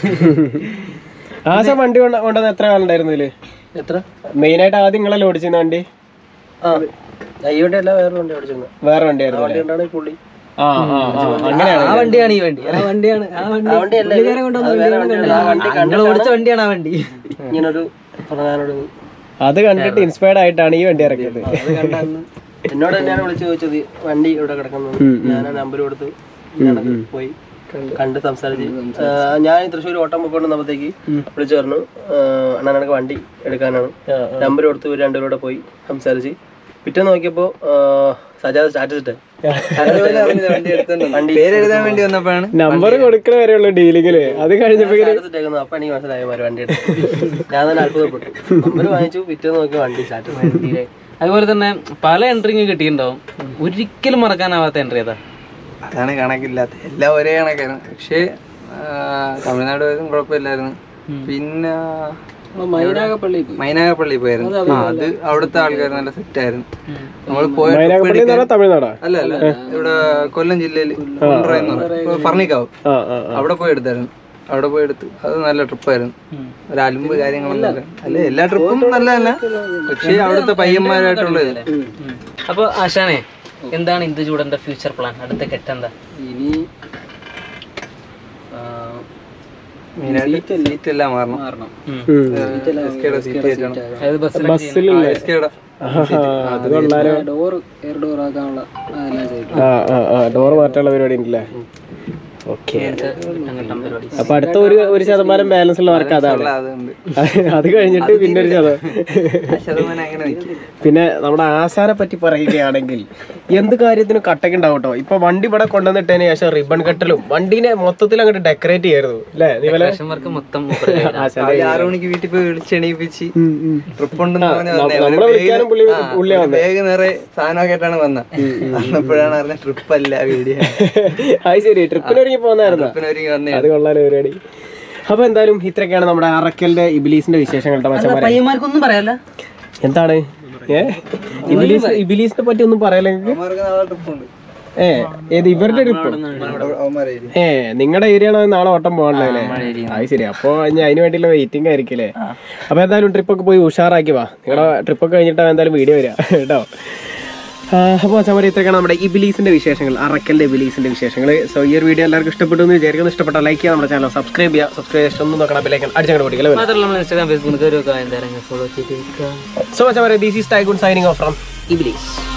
ആശ വണ്ടി കൊണ്ട- കൊണ്ടുവന്ന് എത്ര കാലുണ്ടായിരുന്നു ഇതില് എത്ര മെയിൻ ആയിട്ട് ആദ്യം നിങ്ങളല്ലേ ഓടിച്ചിരുന്ന വണ്ടി ആ ഈ വണ്ടി അല്ല വേറെ വണ്ടി ഓടിച്ചത് വേറെ വണ്ടിയായിരുന്നു വണ്ടി ഉണ്ടാണ് പുള്ളി ആ ആ ആ, അങ്ങനെയാണ് ആ വണ്ടിയാണ് ഈ വണ്ടി ആ വണ്ടിയാണ് ആ വണ്ടി പുള്ളിക്കാരൻ കൊണ്ടുവന്ന വണ്ടിയാണ് ഞങ്ങൾ ഓടിച്ച വണ്ടിയാണ് ആ വണ്ടി ഇങ്ങനൊരു തുടങ്ങാനോട് അത് കണ്ടിട്ട് ഇൻസ്പയർഡ് ആയിട്ടാണ് ഈ വണ്ടി ഇറക്കിയത് അത് കണ്ടാന്ന് എന്നോട് തന്നെയാണ് വിളിച്ചു ചോദിച്ചത് വണ്ടി ഇവിടെ കിടക്കുന്നു ഞാൻ ആ നമ്പർ കൊടുത്ത് ഞാനത് പോയി കണ്ട് സംസാരിച്ച് ആ, ഞാൻ തൃശ്ശൂർ ഓട്ടം പോയിക്കൊണ്ടിരുന്നപ്പോഴത്തേക്ക് വിളിച്ചു പറഞ്ഞു ആ, അണ്ണാ എനിക്ക് വണ്ടി എടുക്കാനാണ് നമ്പർ കൊടുത്ത് ഇവര് രണ്ടുപേരോടെ പോയി സംസാരിച്ച് പിറ്റേന്ന് നോക്കിയപ്പോ ആ, സജാദ് സ്റ്റാറ്റസ് ഇട്ടേ അതുപോലെ അറിഞ്ഞില്ല വണ്ടി എടുത്തോണ്ട് വന്നു. പേരെഴുതാൻ വേണ്ടി വന്നപ്പോഴാണ് നമ്പർ കൊടുക്കണ വരെയുള്ള ഡീലിങ്ങില് അത് കഴിഞ്ഞപ്പോ സ്റ്റാറ്റസ് ഇട്ടേക്കുന്നു അപ്പൊ എനിക്ക് മനസ്സിലായി മാറി വണ്ടി എടുത്തു ഞാൻ തന്നെ അത്ഭുതപ്പെട്ടു നമ്പർ വാങ്ങിച്ചു പിറ്റേന്ന് നോക്കി വണ്ടി സ്റ്റാറ്റസ് അതുപോലെ തന്നെ പല എൻട്രിങ് കിട്ടിയിട്ടുണ്ടാവും ഒരിക്കലും മറക്കാനാവാത്ത എൻട്രി ഏതാ അതാണ് കണക്കില്ലാത്ത എല്ലാം ഒരേ കണക്കായിരുന്നു പക്ഷേ ആ, തമിഴ്നാട് പോയതും കുഴപ്പമില്ലായിരുന്നു പിന്നെ മൈനാഗപ്പള്ളി പോയി മൈനാഗപ്പള്ളി പോയായിരുന്നു ആ, അത് അവിടുത്തെ ആൾക്കാർ നല്ല സെറ്റ് ആയിരുന്നു നമ്മൾ പോയ മൈനാഗപ്പള്ളി എന്ന് പറഞ്ഞാൽ തമിഴ്നാടാ അല്ല അല്ല ഇവിടെ കൊല്ലം ജില്ലയിൽ ഫർണിക്കാവ് ആ ആ അവിടെ പോയി എടുത്തായിരുന്നു അവിടെ പോയി എടുത്ത് അത് നല്ല ട്രിപ്പായിരുന്നു ഒരു അലുമ്പ് കാര്യങ്ങളൊന്നും ഇല്ല. അല്ല എല്ലാ ട്രിപ്പും നല്ലതല്ല പക്ഷേ അവിടുത്തെ പയ്യന്മാരായിട്ടുള്ള ഇത് അപ്പൊ ആശാനെ എന്താണ് ഇന്ദു ചൂടന്റെ ഫ്യൂച്ചർ പ്ലാൻ അടുത്ത കെട്ടെന്താ ഇനി മെയിനായിട്ട് സീറ്റ് എല്ലാം മാറണം മാറണം എസ്കേടെ സീറ്റ് കയറ്റണം അതായത് ബസ്സിൽ ബസ്സിലുള്ള എസ്കേടെ അത് കൊള്ളാലോ ഡോർ എയർ ഡോർ ആക്കാനുള്ള അതെല്ലാം ചെയ്തു ആ ആ ആ ഡോർ മാറ്റാനുള്ള പരിപാടി ഉണ്ടല്ലേ ഓക്കെ അങ്ങനത്തെ പരിപാടി അപ്പൊ അടുത്ത ഒരു ഒരു ശതമാനം ബാലൻസ് ഉള്ള വർക്ക് അതാണ് അതുണ്ട് അത് കഴിഞ്ഞിട്ട് പിന്നെ ഒരു ശതമാനം ആ ശതമാനം അങ്ങനെ നിൽക്കും പിന്നെ നമ്മുടെ ആശാനെ പറ്റി പറയുകയാണെങ്കിൽ എന്ത് കാര്യത്തിനും കട്ടൊക്കെ ഉണ്ടാവും കേട്ടോ ഇപ്പൊ വണ്ടി ഇവിടെ കൊണ്ടുവന്നിട്ടതിന് ശേഷം റിബൺ കെട്ടലും വണ്ടീനെ മൊത്തത്തിൽ അങ്ങോട്ട് ഡെക്കറേറ്റ് ചെയ്യായിരുന്നു അല്ലേ നീവലെ വർക്ക് മൊത്തം മൂപ്പരുടെ കയ്യിലാ. ആശാന്റെ രാവിലെ ആറു മണിക്ക് വീട്ടിൽ പോയി വിളിച്ചെണീപ്പിച്ച് ട്രിപ്പ് ഉണ്ടെന്ന് പറഞ്ഞ് ന- വന്നേ. നമ്മളെ ഒരു വിളിക്കാനും bag- പുള്ളി- ആ, പുള്ളിയാ ഒരു bag നിറയെ സാധനമൊക്കെ ആയിട്ടാണ് വന്നത് അന്നപ്പോഴാണ് അറിഞ്ഞ ട്രിപ്പ് അല്ല വീഡിയോ അത് ശരി ട്രിപ്പിന് ഒരുങ്ങി പോകുന്നായിരുന്നു ട്രിപ്പിന് ഒരുങ്ങി വന്നേ അത് കൊള്ളാലോ പരിപാടി അപ്പൊ എന്തായാലും ഇത്രയൊക്കെയാണ് നമ്മുടെ അറക്കലിന്റെ ഇബിലീസിന്റെ വിശേഷങ്ങൾ കേട്ടോ മച്ചന്മാരെ പയ്യന്മാർക്കൊന്നും പറയാല്ല എന്താണ് ഏ ഇബിലീസ് ഇബിലീസിനെ പറ്റി ഒന്നും പറയല്ലെങ്കിൽ അവന്മാർക്ക് നാളെ ട്രിപ്പുണ്ട് ഏ ഏത് ഇവരുടെ ട്രിപ്പ് അവന്മാരെ ഏ നിങ്ങളുടെ ഏരിയ ആണോ നാളെ ഓട്ടം പോകണ്ടല്ലേ അത് ശരി അപ്പൊ ഇനി അതിന് വേണ്ടിയുള്ള വെയിറ്റിംഗ് ആയിരിക്കില്ലേ അപ്പൊ എന്തായാലും ട്രിപ്പൊക്കെ പോയി ഉഷാറാക്കി വാ നിങ്ങളുടെ ട്രിപ്പൊക്കെ കഴിഞ്ഞിട്ട് എന്തായാലും വീഡിയോ വരിക കേട്ടോ അപ്പോൾ അച്ഛന്മാരെ ഇത്രയൊക്കെയാണ് നമ്മുടെ ഇബിലീസിന്റെ വിശേഷങ്ങൾ അറക്കലിന്റെ ഇബിലീസിന്റെ വിശേഷങ്ങൾ സോ ഈ ഒരു വീഡിയോ എല്ലാവർക്കും ഇഷ്ടപ്പെട്ടു എന്ന് വിചാരിക്കുന്നു ഇഷ്ടപ്പെട്ട ലൈക്ക് ചെയ്യുക നമ്മുടെ ചാനൽ സബ്സ്ക്രൈബ് ചെയ്യുക സബ്സ്ക്രൈബ് ചെയ്തിട്ട് ഒന്നും നോക്കണം ബിലേക്ക് അടിച്ചങ്ങോട്ട് പൊടിക്കല്ലേ മാത്രമല്ല നമ്മൾ ഇൻസ്റ്റാഗ്രാം ഫേസ്ബുക്ക് കയറി വെക്കുക എന്തായാലും ഫോളോ ചെയ്തേക്കാം സോ അച്ഛന്മാരെ this is Taigun signing off from ഇബിലീസ്